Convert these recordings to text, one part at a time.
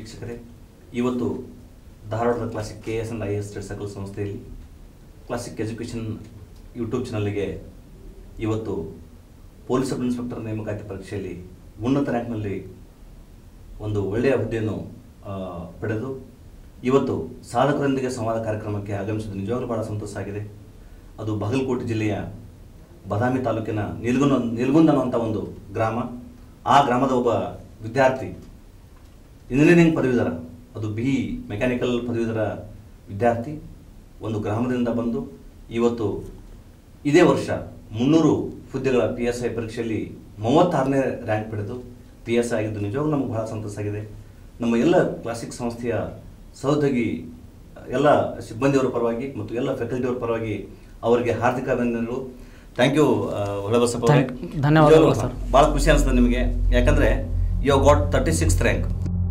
ವೀಕ್ಷಕರೇ ಇವತ್ತು ಧಾರವಾಡದ classic K S and I S circle ಸಂಸ್ಥೆಯಲ್ಲಿ ಕ್ಲಾಸಿಕ್ ಎಜುಕೇಷನ್ ಯೂಟ್ಯೂಬ್ ಚಾನಲ್ಗೆ ಇವತ್ತು ಪೊಲೀಸ್ ಸಬ್ ಇನ್ಸ್ಪೆಕ್ಟರ್ ನೇಮಕಾತಿ ಪರೀಕ್ಷೆಯಲ್ಲಿ ಉನ್ನತ ರ್ಯಾಂಕ್ನಲ್ಲಿ ಒಂದು ಒಳ್ಳೆಯ ಹುದ್ದೆಯನ್ನು ಆ, ಪಡೆದು ಇವತ್ತು ಸಾಧಕರೊಂದಿಗೆ ಸಂವಾದ ಕಾರ್ಯಕ್ರಮಕ್ಕೆ ಆಗಮಿಸಿದ್ದು ನಿಜವಾಗ್ಲೂ ಬಹಳ ಸಂತೋಷ ಆಗಿದೆ ಅದು ಬಾಗಲಕೋಟೆ ಜಿಲ್ಲೆಯ ಬದಾಮಿ ತಾಲೂಕಿನ ನಿಲ್ಗುಂದ ನಿಲ್ಗುಂದ ಅನ್ನುವಂಥ ಒಂದು ಗ್ರಾಮ ಆ ಗ್ರಾಮದ ಒಬ್ಬ ವಿದ್ಯಾರ್ಥಿ ಇಂಜಿನಿಯರಿಂಗ್ ಪದವೀಧರ ಅದು ಬಿ ಮೆಕ್ಯಾನಿಕಲ್ ಪದವೀಧರ ವಿದ್ಯಾರ್ಥಿ ಒಂದು ಗ್ರಾಮದಿಂದ ಬಂದು ಇವತ್ತು ಇದೇ ವರ್ಷ ಮುನ್ನೂರು ಹುದ್ದೆಗಳ ಪಿ ಎಸ್ ಐ ಪರೀಕ್ಷೆಯಲ್ಲಿ ಮೂವತ್ತಾರನೇ ರ್ಯಾಂಕ್ ಪಡೆದು ಪಿ ಎಸ್ ಐ ಆಗಿದ್ದು ನಿಜವಾಗ್ಲೂ ನಮಗೆ ಬಹಳ ಸಂತೋಷ ಆಗಿದೆ ನಮ್ಮ ಎಲ್ಲ ಕ್ಲಾಸಿಕ್ ಸಂಸ್ಥೆಯ ಸಹೋದ್ಯೋಗಿ ಎಲ್ಲ ಸಿಬ್ಬಂದಿಯವರ ಪರವಾಗಿ ಮತ್ತು ಎಲ್ಲ ಫ್ಯಾಕಲ್ಟಿಯವರ ಪರವಾಗಿ ಅವರಿಗೆ ಹಾರ್ದಿಕ ಅಭಿನಂದನೆಗಳು ಥ್ಯಾಂಕ್ ಯು ಒಳಬಸಪ್ಪ ಅವರೇ. Thank- ಧನ್ಯವಾದಗಳು ನಿಜವಾಗ್ಲೂ ಸರ್. ಭಾಳ ಖುಷಿ ಅನಿಸ್ತದೆ ನಿಮಗೆ ಯಾಕಂದರೆ you got thirty six rank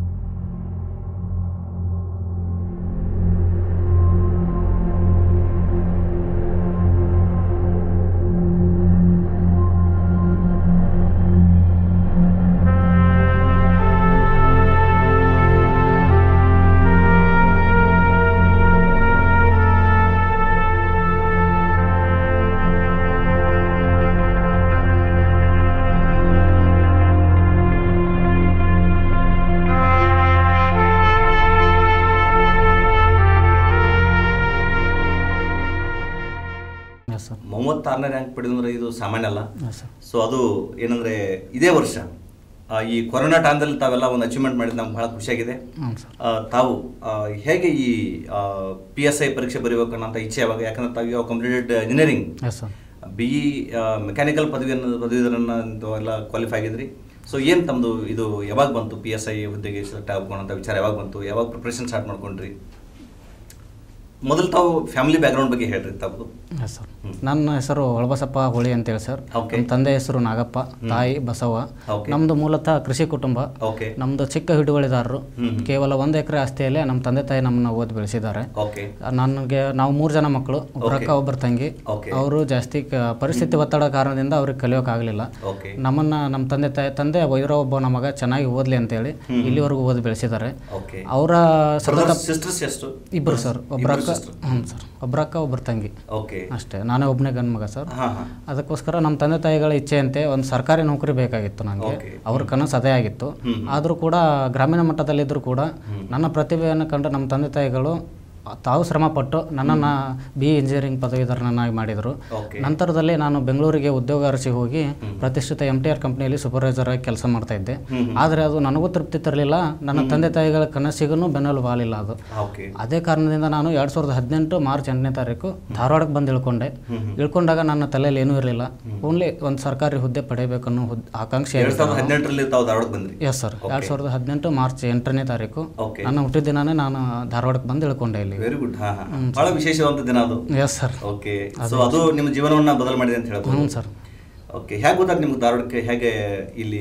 yes sir ಮೂವತ್ತಾರನೇ ರ್ಯಾಂಕ್ ಪಡೆದಂದ್ರೆ ಇದು ಸಾಮಾನ್ಯ ಅಲ್ಲ ಎಸ್ ಸರ್ ಸೊ ಅದು ಏನಂದರೆ ಇದೇ ವರ್ಷ ಆ, ಈ ಕೊರೋನಾ ಟೈಮ್ದಲ್ಲಿ ತಾವೆಲ್ಲ ಒಂದು ಅಚೀವ್ಮೆಂಟ್ ಮಾಡಿದ್ದು ನಮ್ಗೆ ಭಾಳ ಖುಷಿಯಾಗಿದೆ ಹ್ಞೂ ಸರ್ ಆ, ತಾವು ಆ, ಹೇಗೆ ಈ ಪಿ ಎಸ್ ಐ ಪರೀಕ್ಷೆ ಬರೀಬೇಕು ಅನ್ನೋಂಥ ಇಚ್ಛೆ ಯಾವಾಗ ಯಾಕಂದ್ರೆ ತಾವು ಯಾವ completed engineering yes sir B E mechanical ಪದವಿಯನ್ನು ಪದವೀಧರನ್ನ ಎಲ್ಲ ಕ್ವಾಲಿಫೈ ಆಗಿದ್ರಿ ಸೊ ಏನು ತಮ್ಮದು ಇದು ಯಾವಾಗ ಬಂತು ಪಿ ಎಸ್ ಐ ಹುದ್ದೆಗೆ ಸೆಲೆಕ್ಟ್ ಆಗಬೇಕು ಅಂತ ವಿಚಾರ ಯಾವಾಗ ಬಂತು ಯಾವಾಗ ಪ್ರಿಪ್ರೇಷನ್ ಸ್ಟಾರ್ಟ್ ಮಾಡ್ಕೊಂಡ್ರಿ ಮೊದಲು ತಾವು ಫ್ಯಾಮಿಲಿ ಬ್ಯಾಕ್ಗ್ರೌಂಡ್ ಬಗ್ಗೆ ಹೇಳ್ರಿ ತಾವು ಎಸ್ ಸರ್ ನನ್ನ ಹೆಸರು ಒಳಬಸಪ್ಪ ಹೋಳಿ ಅಂತೇಳಿ ಸರ್ Okay. ನಮ್ಮ ತಂದೆ ಹೆಸರು ನಾಗಪ್ಪ ತಾಯಿ ಬಸವ್ವ Okay. ನಮ್ಮದು ಮೂಲತಃ ಕೃಷಿ ಕುಟುಂಬ ಓಕೆ ನಮ್ಮದು ಚಿಕ್ಕ ಹಿಡುವಳಿದಾರರು ಹ್ಮ್. ಕೇವಲ ಒಂದು ಎಕರೆ ಆಸ್ತಿಯಲ್ಲೇ ನಮ್ಮ ತಂದೆ ತಾಯಿ ನಮ್ಮನ್ನ ಓದಿ ಬೆಳೆಸಿದ್ದಾರೆ ಓಕೆ ನನಗೆ ನಾವು ಮೂರು ಜನ ಮಕ್ಕಳು ಒಬ್ಬರ Okay. ಅಕ್ಕ ಒಬ್ಬರ ತಂಗಿ Okay. ಅವರು ಜಾಸ್ತಿ ಕ- ಪರಿಸ್ಥಿತಿ ಒತ್ತಡ ಕಾರಣದಿಂದ ಅವ್ರಿಗೆ ಕಲಿಯೋಕ್ಕಾಗಲಿಲ್ಲ ಓಕೆ ನಮ್ಮನ್ನ ನಮ್ಮ ತಂದೆ ತಾಯಿ ತಂದೆ ಇರೋ ಒಬ್ಬ ನಮಗ ಚೆನ್ನಾಗಿ ಓದಲಿ ಅಂತೇಳಿ ಇಲ್ಲಿವರೆಗೂ ಓದಿ ಬೆಳೆಸಿದ್ದಾರೆ ಓಕೆ ಅವರ ಸತತ ಸಿಸ್ಟರ್ಸ್ ಎಷ್ಟು ಇಬ್ಬರು ಸರ್ ಒಬ್ಬರ ಇಬ್ರು ಅಕ್ಕ sister. ಹ್ಞೂ ಸರ್ ಒಬ್ಬರ ಅಕ್ಕ ಒಬ್ಬರ ತಂಗಿ ಓಕೆ ಅಷ್ಟೇ ನಾನೇ ಒಬ್ಬನೇ ಗಂಡು ಮಗ ಸರ್ ಹಾಂ ಹಾಂ ಅದಕ್ಕೋಸ್ಕರ ನಮ್ಮ ತಂದೆ ತಾಯಿಗಳ ಇಚ್ಛೆಯಂತೆ ಒಂದು ಸರ್ಕಾರಿ ನೌಕರಿ ಬೇಕಾಗಿತ್ತು ನನಗೆ Okay. ಅವ್ರ ಕನಸು ಅದೇ ಆಗಿತ್ತು ಹ್ಮ್. ಆದರೂ ಕೂಡ ಗ್ರಾಮೀಣ ಮಟ್ಟದಲ್ಲಿದ್ದರೂ ಕೂಡ ನನ್ನ ಪ್ರತಿಭೆಯನ್ನು ಕಂಡು ನಮ್ಮ ತಂದೆ ತಾಯಿಗಳು ತಾವು ಶ್ರಮಪಟ್ಟು ನನ್ನನ್ನು ಬಿ ಇಂಜಿನಿಯರಿಂಗ್ ಪದವೀಧರನನ್ನಾಗಿ ಮಾಡಿದರು ಓಕೆ ನಂತರದಲ್ಲಿ ನಾನು ಬೆಂಗಳೂರಿಗೆ ಉದ್ಯೋಗ ಅರಸಿ ಹೋಗಿ ಪ್ರತಿಷ್ಠಿತ ಎಮ್ ಟಿ ಆರ್ ಕಂಪ್ನಿಯಲ್ಲಿ ಸೂಪರ್ವೈಸರ್ ಆಗಿ ಕೆಲಸ ಮಾಡ್ತಾ ಇದ್ದೆ ಆದರೆ ಅದು ನನಗೂ ತೃಪ್ತಿ ತರಲಿಲ್ಲ ನನ್ನ ತಂದೆ ತಾಯಿಗಳ ಕನಸಿಗೂ ಬೆನ್ನೆಲುಬು ಆಗಲಿಲ್ಲ ಅದು ಓಕೆ ಅದೇ ಕಾರಣದಿಂದ ನಾನು ಎರಡು ಸಾವಿರದ ಹದಿನೆಂಟು ಮಾರ್ಚ್ ಎಂಟನೇ ತಾರೀಕು ಧಾರವಾಡಕ್ಕೆ ಬಂದು ಇಳ್ಕೊಂಡೆ ಇಳ್ಕೊಂಡಾಗ ನನ್ನ ತಲೆಯಲ್ಲಿ ಏನೂ ಇರಲಿಲ್ಲ ಓನ್ಲಿ ಒಂದು ಸರ್ಕಾರಿ ಹುದ್ದೆ ಪಡೆಯಬೇಕನ್ನೋ ಹುದ್ ಆಕಾಂಕ್ಷೆ ಎರಡ್ ಸಾವಿರದ ಹದಿನೆಂಟರಲ್ಲಿ ತಾವು ಧಾರವಾಡಕ್ಕೆ ಬಂದ್ರಿ ಎಸ್ ಸರ್ ಎರಡು ಸಾವಿರದ ಹದಿನೆಂಟು ಮಾರ್ಚ್ ಎಂಟನೇ ತಾರೀಕು ಓಕೆ ನನ್ನ ಹುಟ್ಟಿದ ದಿನಾನೇ ನಾನು ಧಾರವಾಡಕ್ಕೆ ಬಂದು ಇಳ್ಕೊಂಡೆ ಇಲ್ಲಿ ವೆರಿ ಗುಡ್ ಹಾ ಹಾ ಬಹಳ ವಿಶೇಷವಾದ ದಿನ ಅದು ಎಸ್ ಸರ್ ಓಕೆ ಸೊ ಅದು ನಿಮ್ಮ ಜೀವನವನ್ನ ಬದಲು ಮಾಡಿದೆ ಅಂತ ಹ್ಞೂ ಹೇಳ್ಬೋದು ಸರ್ ಓಕೆ ಹೇಗೆ ಗೊತ್ತಾಗ ನಿಮ್ಗೆ ಧಾರವಾಡಕ್ಕೆ ಹೇಗೆ ಇಲ್ಲಿ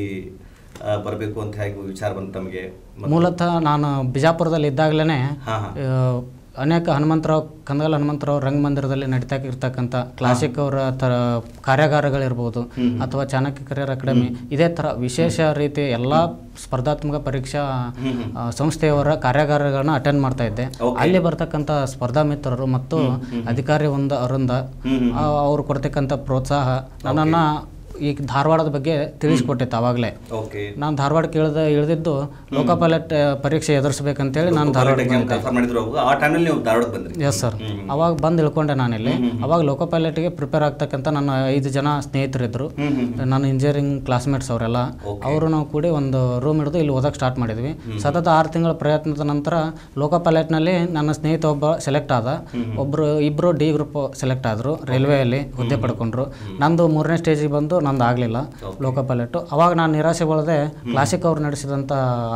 ಆ, ಬರಬೇಕು ಅಂತ ಹೇಗೆ ವಿಚಾರ ಬಂತು ತಮಗೆ ಮೂಲತಃ ನಾನು ಬಿಜಾಪುರದಲ್ಲಿ ಇದ್ದಾಗಲೇ ಹಾ ಹಾ ಅನೇಕ ಹನುಮಂತರಾವ್ ಕಂದಗಲ್ ಹನುಮಂತರಾವ್ ರಂಗಮಂದಿರದಲ್ಲಿ ನಡೀತಾ ಇರ್ತಕ್ಕಂಥ ಕ್ಲಾಸಿಕ್ ಅವರ ತರ ಕಾರ್ಯಾಗಾರಗಳಿರ್ಬೋದು ಅಥವಾ ಚಾಣಕ್ಯ ಕರಿಯರ್ ಅಕಾಡೆಮಿ ಇದೇ ಥರ ವಿಶೇಷ ರೀತಿ ಎಲ್ಲ ಸ್ಪರ್ಧಾತ್ಮಕ ಪರೀಕ್ಷಾ ಆ, ಸಂಸ್ಥೆಯವರ ಕಾರ್ಯಾಗಾರಗಳನ್ನ ಅಟೆಂಡ್ ಮಾಡ್ತಾ ಇದ್ದೆ Okay. ಅಲ್ಲಿ ಬರ್ತಕ್ಕಂಥ ಸ್ಪರ್ಧಾ ಮಿತ್ರರು ಮತ್ತು ಅಧಿಕಾರಿ ಒಂದು ಅರುಂದ ಹ್ಮ್ ಆ, ಅವ್ರು ಕೊಡ್ತಕ್ಕಂಥ ಪ್ರೋತ್ಸಾಹ ನನ್ನನ್ನು ಈ ಧಾರವಾಡದ ಬಗ್ಗೆ ತಿಳಿಸ್ಕೊಟ್ಟಿತ್ತು ಆವಾಗಲೇ ಓಕೆ ನಾನು ಧಾರವಾಡಕ್ಕೆ ಇಳಿದ ಇಳಿದಿದ್ದು ಲೋಕ ಪೈಲಟ್ ಪರೀಕ್ಷೆ ಎದುರಿಸ್ಬೇಕಂತೇಳಿ ನಾನು ಧಾರವಾಡ ಎಕ್ಸಾಮ್ ಕನ್ಫರ್ಮ್ ಮಾಡಿದ್ರು ಅವಾಗ ಆ ಟೈಮಲ್ಲಿ ನೀವು ಧಾರವಾಡಕ್ಕೆ ಬಂದ್ರಿ ಎಸ್ ಸರ್ ಅವಾಗ ಬಂದು ಇಳ್ಕೊಂಡೆ ನಾನಿಲ್ಲಿ ಅವಾಗ ಲೋಕೋ ಪೈಲಟ್ಗೆ ಪ್ರಿಪೇರ್ ಆಗ್ತಕ್ಕಂಥ ನನ್ನ ಐದು ಜನ ಸ್ನೇಹಿತರಿದ್ದರು ಹ್ಮ್ ಹ್ಮ್ ನನ್ನ ಇಂಜಿನಿಯರಿಂಗ್ ಕ್ಲಾಸ್ಮೇಟ್ಸ್ ಅವರೆಲ್ಲ ಅವರು ನಾವು ಕೂಡಿ ಒಂದು ರೂಮ್ ಹಿಡಿದು ಇಲ್ಲಿ ಓದಕ್ಕೆ ಸ್ಟಾರ್ಟ್ ಮಾಡಿದ್ವಿ ಸತತ ಆರು ತಿಂಗಳ ಪ್ರಯತ್ನದ ನಂತರ ಲೋಕೋ ಪೈಲಟ್ನಲ್ಲಿ ನನ್ನ ಸ್ನೇಹಿತ ಒಬ್ಬ ಸೆಲೆಕ್ಟ್ ಆದ ಒಬ್ಬರು ಇಬ್ಬರು ಡಿ ಗ್ರೂಪ್ ಸೆಲೆಕ್ಟ್ ಆದರು ರೈಲ್ವೆಯಲ್ಲಿ ಹುದ್ದೆ ಪಡ್ಕೊಂಡ್ರು ನಂದು ಮೂರನೇ ಸ್ಟೇಜಿಗೆ ಬಂದು ನಂದು ಆಗಲಿಲ್ಲ ಲೋಕೋ ಪೈಲಟು ಅವಾಗ ನಾನು ನಿರಾಶೆಗೊಳ್ಳದೆ ಕ್ಲಾಸಿಕ್ ಅವ್ರು ನಡೆಸಿದಂಥ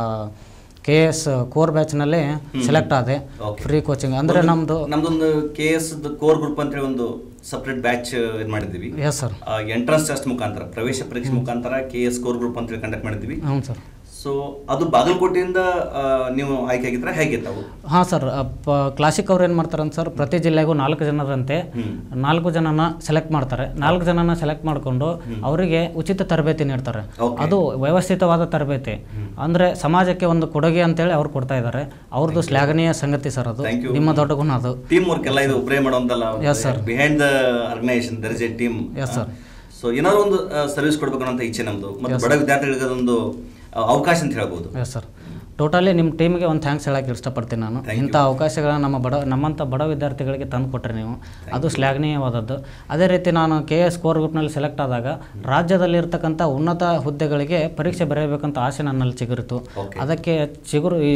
ಕೆ ಎಸ್ ಕೋರ್ ಬ್ಯಾಚ್ನಲ್ಲಿ ಸೆಲೆಕ್ಟ್ ಆದೆ Okay. ಫ್ರೀ ಕೋಚಿಂಗ್ ಅಂದರೆ ನಮ್ಮದು ನಮ್ದೊಂದು ಕೆ ಎಸ್ ಕೋರ್ ಗ್ರೂಪ್ ಅಂತೇಳಿ ಒಂದು ಸಪ್ರೇಟ್ ಬ್ಯಾಚ್ ಇದು ಮಾಡಿದ್ವಿ ಎಸ್ ಸರ್ ಎಂಟ್ರೆನ್ಸ್ ಟೆಸ್ಟ್ ಮುಖಾಂತರ ಪ್ರವೇಶ ಪರೀಕ್ಷೆ ಮುಖಾಂತರ ಕೆ ಎಸ್ ಕೋರ್ ಗ್ರೂಪ್ ಅಂತೇಳಿ ಕಂಡಕ್ಟ್ ಮಾಡಿದ್ವಿ ಹ್ಞೂ ಸರ್ ಸೊ ಅದು ಬಾಗಲಕೋಟೆಯಿಂದ ಆ, ನೀವು ಆಯ್ಕೆ ಆಗಿದ್ರೆ ಹೇಗಿತ್ತು ಅವು ಹಾಂ ಸರ್ ಕ್ಲಾಸಿಕ್ ಅವ್ರು ಏನು ಮಾಡ್ತಾರಂತ ಸರ್ ಪ್ರತಿ ಜಿಲ್ಲೆಗೂ ನಾಲ್ಕು ಜನರಂತೆ ಹ್ಮ್. ನಾಲ್ಕು ಜನನ ಸೆಲೆಕ್ಟ್ ಮಾಡ್ತಾರೆ ನಾಲ್ಕು ಜನನ ಸೆಲೆಕ್ಟ್ ಮಾಡಿಕೊಂಡು ಅವರಿಗೆ ಉಚಿತ ತರಬೇತಿ ನೀಡ್ತಾರೆ Okay. ಅದು ವ್ಯವಸ್ಥಿತವಾದ ತರಬೇತಿ ಅಂದರೆ ಸಮಾಜಕ್ಕೆ ಒಂದು ಕೊಡುಗೆ ಅಂತೇಳಿ ಅವ್ರು ಕೊಡ್ತಾ ಇದ್ದಾರೆ ಅವ್ರದ್ದು ಶ್ಲಾಘನೀಯ ಸಂಗತಿ ಸರ್ ಅದು Thank you. ನಿಮ್ಮ ದೊಡ್ಡ ಗುಣ ಅದು ಟೀಮ್ ವರ್ಕ್ ಎಲ್ಲ ಇದು ಒಬ್ಬರೇ ಮಾಡೋಂತಲ್ಲ Yes, sir. Behind the organisation there is a team Yes, sir. So ಏನಾದ್ರು ಒಂದು ಸರ್ವಿಸ್ ಕೊಡ್ಬೇಕನ್ನೋ ಇಚ್ಛೆ ನಮ್ದು ಮತ್ತು ಬಡ ವಿದ್ಯಾರ್ಥಿಗಳಿಗೆ ಅದೊಂದು ಆ, ಅವಕಾಶ ಅಂತ ಹೇಳ್ಬೋದು ಎಸ್ ಸರ್ ಟೋಟಲಿ ನಿಮ್ಮ ಟೀಮಿಗೆ ಒಂದು ಥ್ಯಾಂಕ್ಸ್ ಹೇಳಕ್ಕೆ ಇಷ್ಟಪಡ್ತೀನಿ ನಾನು Thank ಇಂಥ ಅವಕಾಶಗಳನ್ನ ನಮ್ಮ ಬಡ ನಮ್ಮಂಥ ಬಡ ವಿದ್ಯಾರ್ಥಿಗಳಿಗೆ ತಂದು ಕೊಟ್ಟರೆ ನೀವು ಅದು ಶ್ಲಾಘನೀಯವಾದದ್ದು ಅದೇ ರೀತಿ ನಾನು ಕೆ ಎಸ್ ಕೋರ್ ಗ್ರೂಪ್ನಲ್ಲಿ ಸೆಲೆಕ್ಟ್ ಆದಾಗ ರಾಜ್ಯದಲ್ಲಿರ್ತಕ್ಕಂಥ ಉನ್ನತ ಹುದ್ದೆಗಳಿಗೆ ಪರೀಕ್ಷೆ ಬರೆಯಬೇಕಂತ ಆಸೆ ನನ್ನಲ್ಲಿ ಚಿಗುರಿತು Okay. ಅದಕ್ಕೆ ಚಿಗುರು ಈ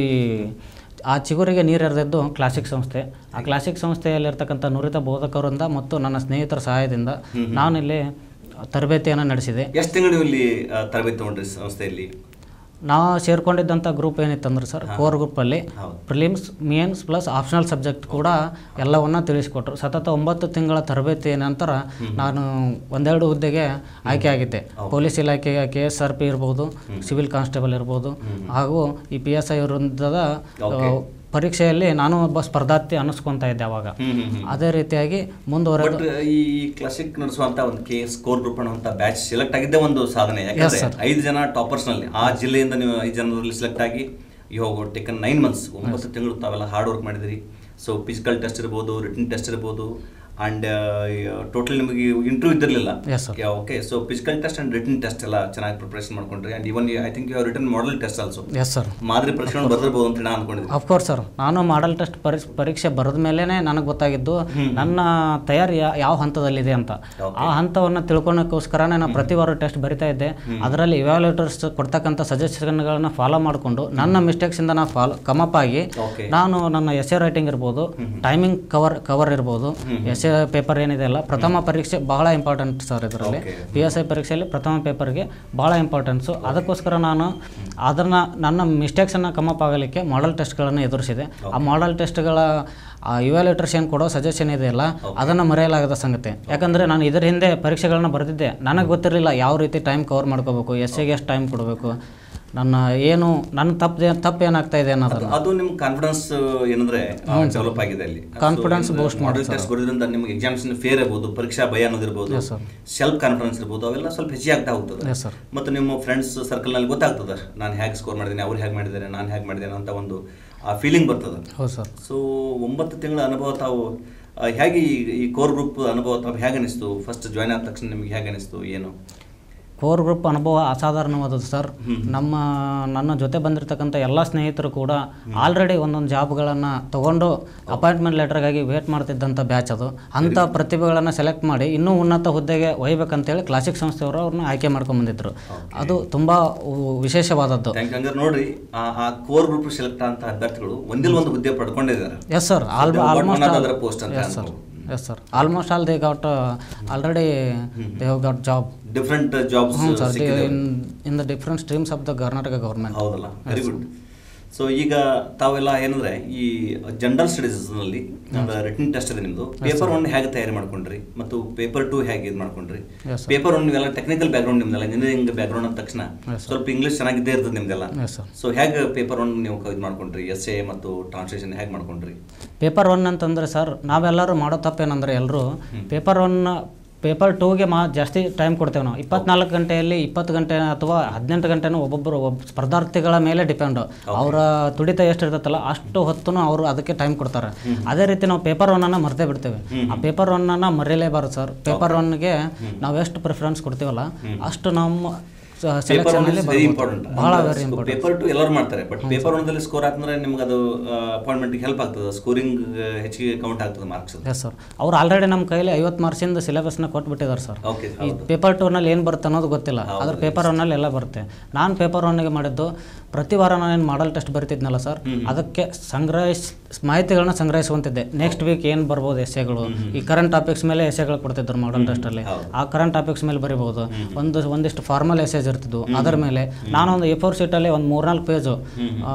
ಆ ಚಿಗುರಿಗೆ ನೀರೆರೆದಿದ್ದು ಕ್ಲಾಸಿಕ್ ಸಂಸ್ಥೆ ಆ ಕ್ಲಾಸಿಕ್ ಸಂಸ್ಥೆಯಲ್ಲಿರ್ತಕ್ಕಂಥ ನುರಿತ ಬೋಧಕರಿಂದ ಮತ್ತು ನನ್ನ ಸ್ನೇಹಿತರ ಸಹಾಯದಿಂದ ನಾನಿಲ್ಲಿ ತರಬೇತಿಯನ್ನು ನಡೆಸಿದೆ ಎಷ್ಟು ತಿಂಗಳು ಇಲ್ಲಿ ಆ, ತರಬೇತಿ ತಗೊಂಡ್ರಿ ಸಂಸ್ಥೆಯಲ್ಲಿ ನಾವು ಸೇರ್ಕೊಂಡಿದ್ದಂಥ ಗ್ರೂಪ್ ಏನಿತ್ತಂದ್ರೆ ಸರ್ ಕೋರ್ ಗ್ರೂಪಲ್ಲಿ ಹೌದು. Prelims mains plus optional subject ಕೂಡ ಎಲ್ಲವನ್ನ ತಿಳಿಸಿಕೊಟ್ರು ಸತತ ಒಂಬತ್ತು ತಿಂಗಳ ತರಬೇತಿ ನಂತರ ನಾನು ಒಂದೆರಡು ಹುದ್ದೆಗೆ ಆಯ್ಕೆ ಆಗಿದ್ದೆ ಪೊಲೀಸ್ ಇಲಾಖೆಗೆ ಕೆ ಎಸ್ ಆರ್ ಪಿ ಇರ್ಬೋದು ಸಿವಿಲ್ ಕಾನ್ಸ್ಟೇಬಲ್ ಇರ್ಬೋದು ಹಾಗೂ ಈ ಪಿ ಎಸ್ ಐ ವೃಂದದ Okay. ಪರೀಕ್ಷೆಯಲ್ಲಿ ನಾನು ಒಬ್ಬ ಸ್ಪರ್ಧಾರ್ಥಿ ಅನ್ನಿಸ್ಕೊತಾ ಇದ್ದೆ ಅವಾಗ ಹ್ಮ್ ಹ್ಮ್ ಹ್ಮ್ ಅದೇ ರೀತಿಯಾಗಿ ಮುಂದುವರೆದು ಬಟ್ ಈ ಕ್ಲಾಸಿಕ್ ನಡೆಸುವಂತ ಒಂದು ಕೆ ಸ್ಕೋರ್ ಗ್ರೂಪ್ ಅನ್ನುವಂತ ಬ್ಯಾಚ್ ಸೆಲೆಕ್ಟ್ ಆಗಿದ್ದೇ ಒಂದು ಸಾಧನೆ ಯಾಕಂದ್ರೆ sir. ಐದು ಜನ ಟಾಪರ್ಸ್ ನಲ್ಲಿ ಆ ಜಿಲ್ಲೆಯಿಂದ ನೀವು ಐದು ಜನರಲ್ಲಿ ಸೆಲೆಕ್ಟ್ ಆಗಿ ಇವಾಗ ಟೇಕನ್ ನೈನ್ ಮಂತ್ಸ್ ಒಂಬತ್ತು ತಿಂಗಳು ತಾವೆಲ್ಲ ಹಾರ್ಡ್ ವರ್ಕ್ ಮಾಡಿದಿರಿ ಸೊ ಫಿಸಿಕಲ್ ಟೆಸ್ಟ್ ಇರ್ಬೋದು ರಿಟರ್ನ್ ಟೆಸ್ಟ್ ಇರ್ಬೋದು ಅಂಡ್ ಟೋಟಲ್ ನಿಮಗೆ ಇಂಟರ್ವ್ಯೂ ಇದ್ದಿರಲಿಲ್ಲ Yes, sir. Okay so physical test and written test ಎಲ್ಲ ಚೆನ್ನಾಗಿ ಪ್ರಿಪರೇಷನ್ ಮಾಡ್ಕೊಂಡ್ರಿ and even I think you written model test also yes sir ಮಾದರಿ ಪರೀಕ್ಷೆ ಬರ್ದಿರ್ಬೋದು ಅಂತ ನಾನು ಅನ್ಕೊಂಡಿದ್ದೀನಿ ಅಫ್ಕೋರ್ಸ್ ಸರ್ ನಾನು ಮಾಡಲ್ ಟೆಸ್ಟ್ ಪರೀಕ್ಷೆ ಪರೀಕ್ಷೆ ಬರೆದ ಮೇಲೇ ನನಗೆ ಗೊತ್ತಾಗಿದ್ದು ನನ್ನ ತಯಾರಿ ಯಾ- ಯಾವ ಹಂತದಲ್ಲಿದೆ ಅಂತ ಆ ಹಂತವನ್ನು ತಿಳ್ಕೊಳಕ್ಕೋಸ್ಕರನೇ ನಾನು ಪ್ರತಿ ವಾರ ಟೆಸ್ಟ್ ಬರಿತಾ ಇದ್ದೆ ಅದರಲ್ಲಿ ಇವ್ಯಾಲ್ಯೂಟರ್ಸ್ ಕೊಡ್ತಕ್ಕಂಥ ಸಜೆಷನ್ಗಳನ್ನ ಫಾಲೋ ಮಾಡಿಕೊಂಡು ನನ್ನ ಮಿಸ್ಟೇಕ್ಸಿಂದ ನಾನು ಫಾಲೋ ಕಮಪ್ ಆಗಿ ಓಕೆ ನಾನು ನನ್ನ ಎಸ್ ಎ ರೈಟಿಂಗ್ ಇರ್ಬೋದು ಟೈಮಿಂಗ್ ಕವರ್ ಕವರ್ ಇರ್ಬೋದು ಎಸ್ ಎ ಪೇಪರ್ ಏನಿದೆ ಅಲ್ಲ ಪ್ರಥಮ ಪರೀಕ್ಷೆ ಬಹಳ ಇಂಪಾರ್ಟೆಂಟ್ ಸರ್ ಇದರಲ್ಲಿ Okay. ಪಿ ಎಸ್ ಐ ಪರೀಕ್ಷೆಯಲ್ಲಿ ಪ್ರಥಮ ಪೇಪರ್ಗೆ ಭಾಳ ಇಂಪಾರ್ಟೆನ್ಸು ಅದಕ್ಕೋಸ್ಕರ ನಾನು ಅದನ್ನು ನನ್ನ ಮಿಸ್ಟೇಕ್ಸನ್ನು ಕಮಪ್ ಆಗಲಿಕ್ಕೆ ಮಾಡೆಲ್ ಟೆಸ್ಟ್ಗಳನ್ನು ಎದುರಿಸಿದೆ ಆ ಮಾಡೆಲ್ ಟೆಸ್ಟ್ಗಳ ಇವ್ಯಾಲ್ಯೂಟರ್ಸ್ ಏನು ಕೊಡೋ ಸಜೆಷನ್ ಇದೆಯಲ್ಲ ಅದನ್ನು ಮರೆಯಲಾಗದ ಸಂಗತಿ ಯಾಕಂದರೆ ನಾನು ಇದರ ಹಿಂದೆ ಪರೀಕ್ಷೆಗಳನ್ನ ಬರೆದಿದ್ದೆ ನನಗೆ ಗೊತ್ತಿರಲಿಲ್ಲ ಯಾವ ರೀತಿ ಟೈಮ್ ಕವರ್ ಮಾಡ್ಕೋಬೇಕು ಎಸ್ ಎಗೆ ಎಷ್ಟು ಟೈಮ್ ಕೊಡಬೇಕು ನನ್ನ ಏನು ನನ್ನ ತಪ್ಪು ತಪ್ಪು ಏನಾಗ್ತಾ ಇದೆ ಅನ್ನೋದನ್ನು ಅದು ನಿಮ್ ಕಾನ್ಫಿಡೆನ್ಸ್ ಏನಂದ್ರೆ ಡೆವಲಪ್ ಆಗಿದೆ ಅಲ್ಲಿ Confidence boost ಮಾಡೆಲ್ ಟೆಸ್ಟ್ ಬರೋದ್ರಿಂದ ನಿಮ್ಗೆ ಎಕ್ಸಾಮಿನೇಷನ್ ಫೇರ್ ಇರ್ಬೋದು ಪರೀಕ್ಷಾ ಭಯ ಅನ್ನೋದಿರ್ಬೋದು sir. ಸೆಲ್ಫ್ ಕಾನ್ಫಿಡೆನ್ಸ್ ಇರ್ಬೋದು ಅವೆಲ್ಲ ಸ್ವಲ್ಪ ಹೆಚ್ಚಿಗೆ ಆಗ್ತಾ ಹೋಗ್ತದೆ ಎಸ್ ಸರ್ ಮತ್ತು ನಿಮ್ಮ ಫ್ರೆಂಡ್ಸ್ ಸರ್ಕಲ್ ನಲ್ಲಿ ಗೊತ್ತಾಗ್ತದೆ ನಾನು ಹೇಗೆ ಸ್ಕೋರ್ ಮಾಡಿದ್ದೀನಿ ಅವ್ರು ಹೇಗೆ ಮಾಡಿದ್ದಾರೆ ನಾನು ಹೇಗೆ ಮಾಡಿದ್ದೇನೆ ಅಂತ ಒಂದು ಆ ಫೀಲಿಂಗ್ ಬರ್ತದೆ ಹೌದು ಸರ್ ಸೊ ಒಂಬತ್ತು ತಿಂಗಳ ಅನುಭವ ತಾವು ಆ, ಹೇಗೆ ಈ- ಈ ಕೋರ್ ಗ್ರೂಪ್ ಅನುಭವ ತಾವು ಹೇಗೆ ಅನಿಸ್ತು ಫಸ್ಟ್ ಜಾಯ್ನ್ ಆದ ತಕ್ಷಣ ನಿಮ್ಗೆ ಹೇಗೆ ಅನಿಸ್ತು ಏನು ಕೋರ್ ಗ್ರೂಪ್ ಅನುಭವ ಅಸಾಧಾರಣವಾದದ್ದು ಸರ್ ನಮ್ಮ ನನ್ನ ಜೊತೆ ಬಂದಿರತಕ್ಕಂಥ ಎಲ್ಲ ಸ್ನೇಹಿತರು ಕೂಡ ಆಲ್ರೆಡಿ ಒಂದೊಂದು ಜಾಬ್ಗಳನ್ನು ತಗೊಂಡು ಅಪಾಯಿಂಟ್ಮೆಂಟ್ ಲೆಟರ್ಗಾಗಿ ವೇಟ್ ಮಾಡ್ತಿದ್ದಂಥ ಬ್ಯಾಚ್ ಅದು ಅಂಥ ಪ್ರತಿಭೆಗಳನ್ನು ಸೆಲೆಕ್ಟ್ ಮಾಡಿ ಇನ್ನೂ ಉನ್ನತ ಹುದ್ದೆಗೆ ಒಯ್ಬೇಕಂತೇಳಿ ಕ್ಲಾಸಿಕ್ ಸಂಸ್ಥೆಯವರು ಅವ್ರನ್ನ ಆಯ್ಕೆ ಮಾಡ್ಕೊಂಡ್ಬಂದಿದ್ರು ಅದು ತುಂಬ ವಿಶೇಷವಾದದ್ದು ಥ್ಯಾಂಕ್ ಯು ಹಂಗಾರೆ ನೋಡ್ರಿ ಆ ಆ ಕೋರ್ ಗ್ರೂಪ್ ಸೆಲೆಕ್ಟ್ ಅಂತ ಅಭ್ಯರ್ಥಿಗಳು ಒಂದಿಲ್ಲ ಒಂದು ಹುದ್ದೆ ಪಡ್ಕೊಂಡಿದ್ದಾರೆ yes sir all they got almost one other post ಅಂತ ಎಸ್ ಸರ್ ಅನ್ಬೋದು. Yes sir almost all they got already they have got job different jobs ಹ್ಞೂ sir in the different streams of the Karnataka government ಹೌದಲ್ಲ very good so ಈಗ ತಾವೆಲ್ಲ ಏನಂದ್ರೆ ಈ general studies ನಲ್ಲಿ written test ಇದೆ ನಿಮ್ದು ಪೇಪರ್ ಒನ್ ಹೇಗೆ ತಯಾರಿ ಮಾಡ್ಕೊಂಡ್ರಿ ಮತ್ತು ಪೇಪರ್ ಟು ಹೇಗೆ ಇದು ಮಾಡ್ಕೊಂಡ್ರಿ Yes, sir. ಪೇಪರ್ ಒನ್ ನೀವೆಲ್ಲ ಟೆಕ್ನಿಕಲ್ ಬ್ಯಾಕ್ಗ್ರೌಂಡ್ ನಿಮ್ದೆಲ್ಲ ಇಂಜಿನಿಯರಿಂಗ್ ಬ್ಯಾಕ್ಗ್ರೌಂಡ್ ಅಂದ ತಕ್ಷಣ ಸ್ವಲ್ಪ ಇಂಗ್ಲಿಷ್ ಚೆನ್ನಾಗಿದ್ದೇ ಇರ್ತದೆ ನಿಮ್ದೆಲ್ಲ ಎಸ್ ಸರ್ ಸೊ ಹೇಗೆ ಪೇಪರ್ ಒನ್ ನೀವು ಇದು ಮಾಡ್ಕೊಂಡ್ರಿ ಎಸ್ ಎ ಮತ್ತು ಟ್ರಾನ್ಸ್ಲೇಷನ್ ಹೇಗೆ ಮಾಡ್ಕೊಂಡ್ರಿ ಪೇಪರ್ ಒನ್ ಅಂತಂದರೆ ಸರ್ ನಾವೆಲ್ಲರೂ ಮಾಡೋ ತಪ್ಪೇನಂದ್ರೆ ಎಲ್ಲರೂ ಪೇಪರ್ ಒನ್ ಪೇಪರ್ ಟೂಗೆ ಮಾ ಜಾಸ್ತಿ ಟೈಮ್ ಕೊಡ್ತೇವೆ ನಾವು ಇಪ್ಪತ್ನಾಲ್ಕು ಗಂಟೆಯಲ್ಲಿ ಇಪ್ಪತ್ತು ಗಂಟೆ ಅಥವಾ ಹದಿನೆಂಟು ಗಂಟೆನೂ ಒಬ್ಬೊಬ್ಬರು ಒಬ್ಬ ಸ್ಪರ್ಧಾರ್ಥಿಗಳ ಮೇಲೆ ಡಿಪೆಂಡು ಅವರ ತುಡಿತ ಎಷ್ಟು ಇರ್ತೈತಲ್ಲ ಅಷ್ಟು ಹೊತ್ತು ಅವರು ಅದಕ್ಕೆ ಟೈಮ್ ಕೊಡ್ತಾರೆ ಅದೇ ರೀತಿ ನಾವು ಪೇಪರ್ ಒನ್ನನ್ನು ಮರ್ತೇ ಬಿಡ್ತೇವೆ ಆ ಪೇಪರ್ ಒನ್ನನ್ನು ಮರೆಯಲೇಬಾರದು ಸರ್ ಪೇಪರ್ ಒನ್ಗೆ ನಾವು ಎಷ್ಟು ಪ್ರಿಫರೆನ್ಸ್ ಕೊಡ್ತೀವಲ್ಲ ಅಷ್ಟು ನಮ್ಮ ಪೇಪರ್ ಒನ್ ಸೆಲೆಕ್ಷನಲ್ಲಿ ಇಸ್ ವೆರಿ ಇಂಪಾರ್ಟೆಂಟ್ ಭಾಳ ವೆರಿ ಇಂಪಾರ್ಟೆಂಟ್ ಪೇಪರ್ ಟು ಎಲ್ಲರೂ ಮಾಡ್ತಾರೆ ಬಟ್ ಪೇಪರ್ ಒನ್ದಲ್ಲಿ ಸ್ಕೋರ್ ಹಾಕಿದ್ರೆ ನಿಮ್ಗೆ ಅದು ಅಪಾಯಿಂಟ್ಮೆಂಟ್ಗೆ ಹೆಲ್ಪ್ ಆಗ್ತದೆ ಸ್ಕೋರಿಂಗ್ ಹೆಚ್ಚಿಗೆ ಕೌಂಟ್ ಆಗ್ತದೆ ಮಾರ್ಕ್ಸ್ ಎಸ್ ಸರ್ ಅವ್ರು ಆಲ್ರೆಡಿ ನಮ್ಮ ಕೈಲಿ ಐವತ್ತು ಮಾರ್ಕ್ಸಿಂದ ಸಿಲೆಬಸ್ನ ಕೊಟ್ಬಿಟ್ಟಿದ್ದಾರೆ ಸರ್ ಓಕೆ ಈ ಪೇಪರ್ ಟೂನಲ್ಲಿ ಏನು ಬರುತ್ತೆ ಅನ್ನೋದು ಗೊತ್ತಿಲ್ಲ ಅದ್ರ ಪೇಪರ್ ಒನ್ನಲ್ಲಿ ಎಲ್ಲ ಬರುತ್ತೆ ನಾನು ಪೇಪರ್ ಒನ್ನಿಗೆ ಮಾಡಿದ್ದು ಪ್ರತಿ ವಾರ ನಾನೇನು ಮಾಡಲ್ ಟೆಸ್ಟ್ ಬರಿತಿದ್ನಲ್ಲ ಸರ್ ಅದಕ್ಕೆ ಸಂಗ್ರಹಿಸ್ ಮಾಹಿತಿಗಳನ್ನ ಸಂಗ್ರಹಿಸುವಂತಿದ್ದೆ ನೆಕ್ಸ್ಟ್ ವೀಕ್ ಏನು ಬರ್ಬೋದು ಎಸೆಗಳು ಈ ಕರೆಂಟ್ ಟಾಪಿಕ್ಸ್ ಮೇಲೆ ಎಸೆಗಳು ಕೊಡ್ತಿದ್ರು ಮಾಡಲ್ ಟೆಸ್ಟಲ್ಲಿ ಆ ಕರೆಂಟ್ ಟಾಪಿಕ್ಸ್ ಮೇಲೆ ಬರಿಬೋದು ಒಂದು ಒಂದಿಷ್ಟು ಫಾರ್ಮಲ್ ಎಸೇಜ್ ಇರ್ತಿದ್ವು ಅದರ ಮೇಲೆ ನಾನೊಂದು ಎ ಫೋರ್ ಶೀಟಲ್ಲಿ ಒಂದು ಮೂರ್ನಾಲ್ಕು ಪೇಜು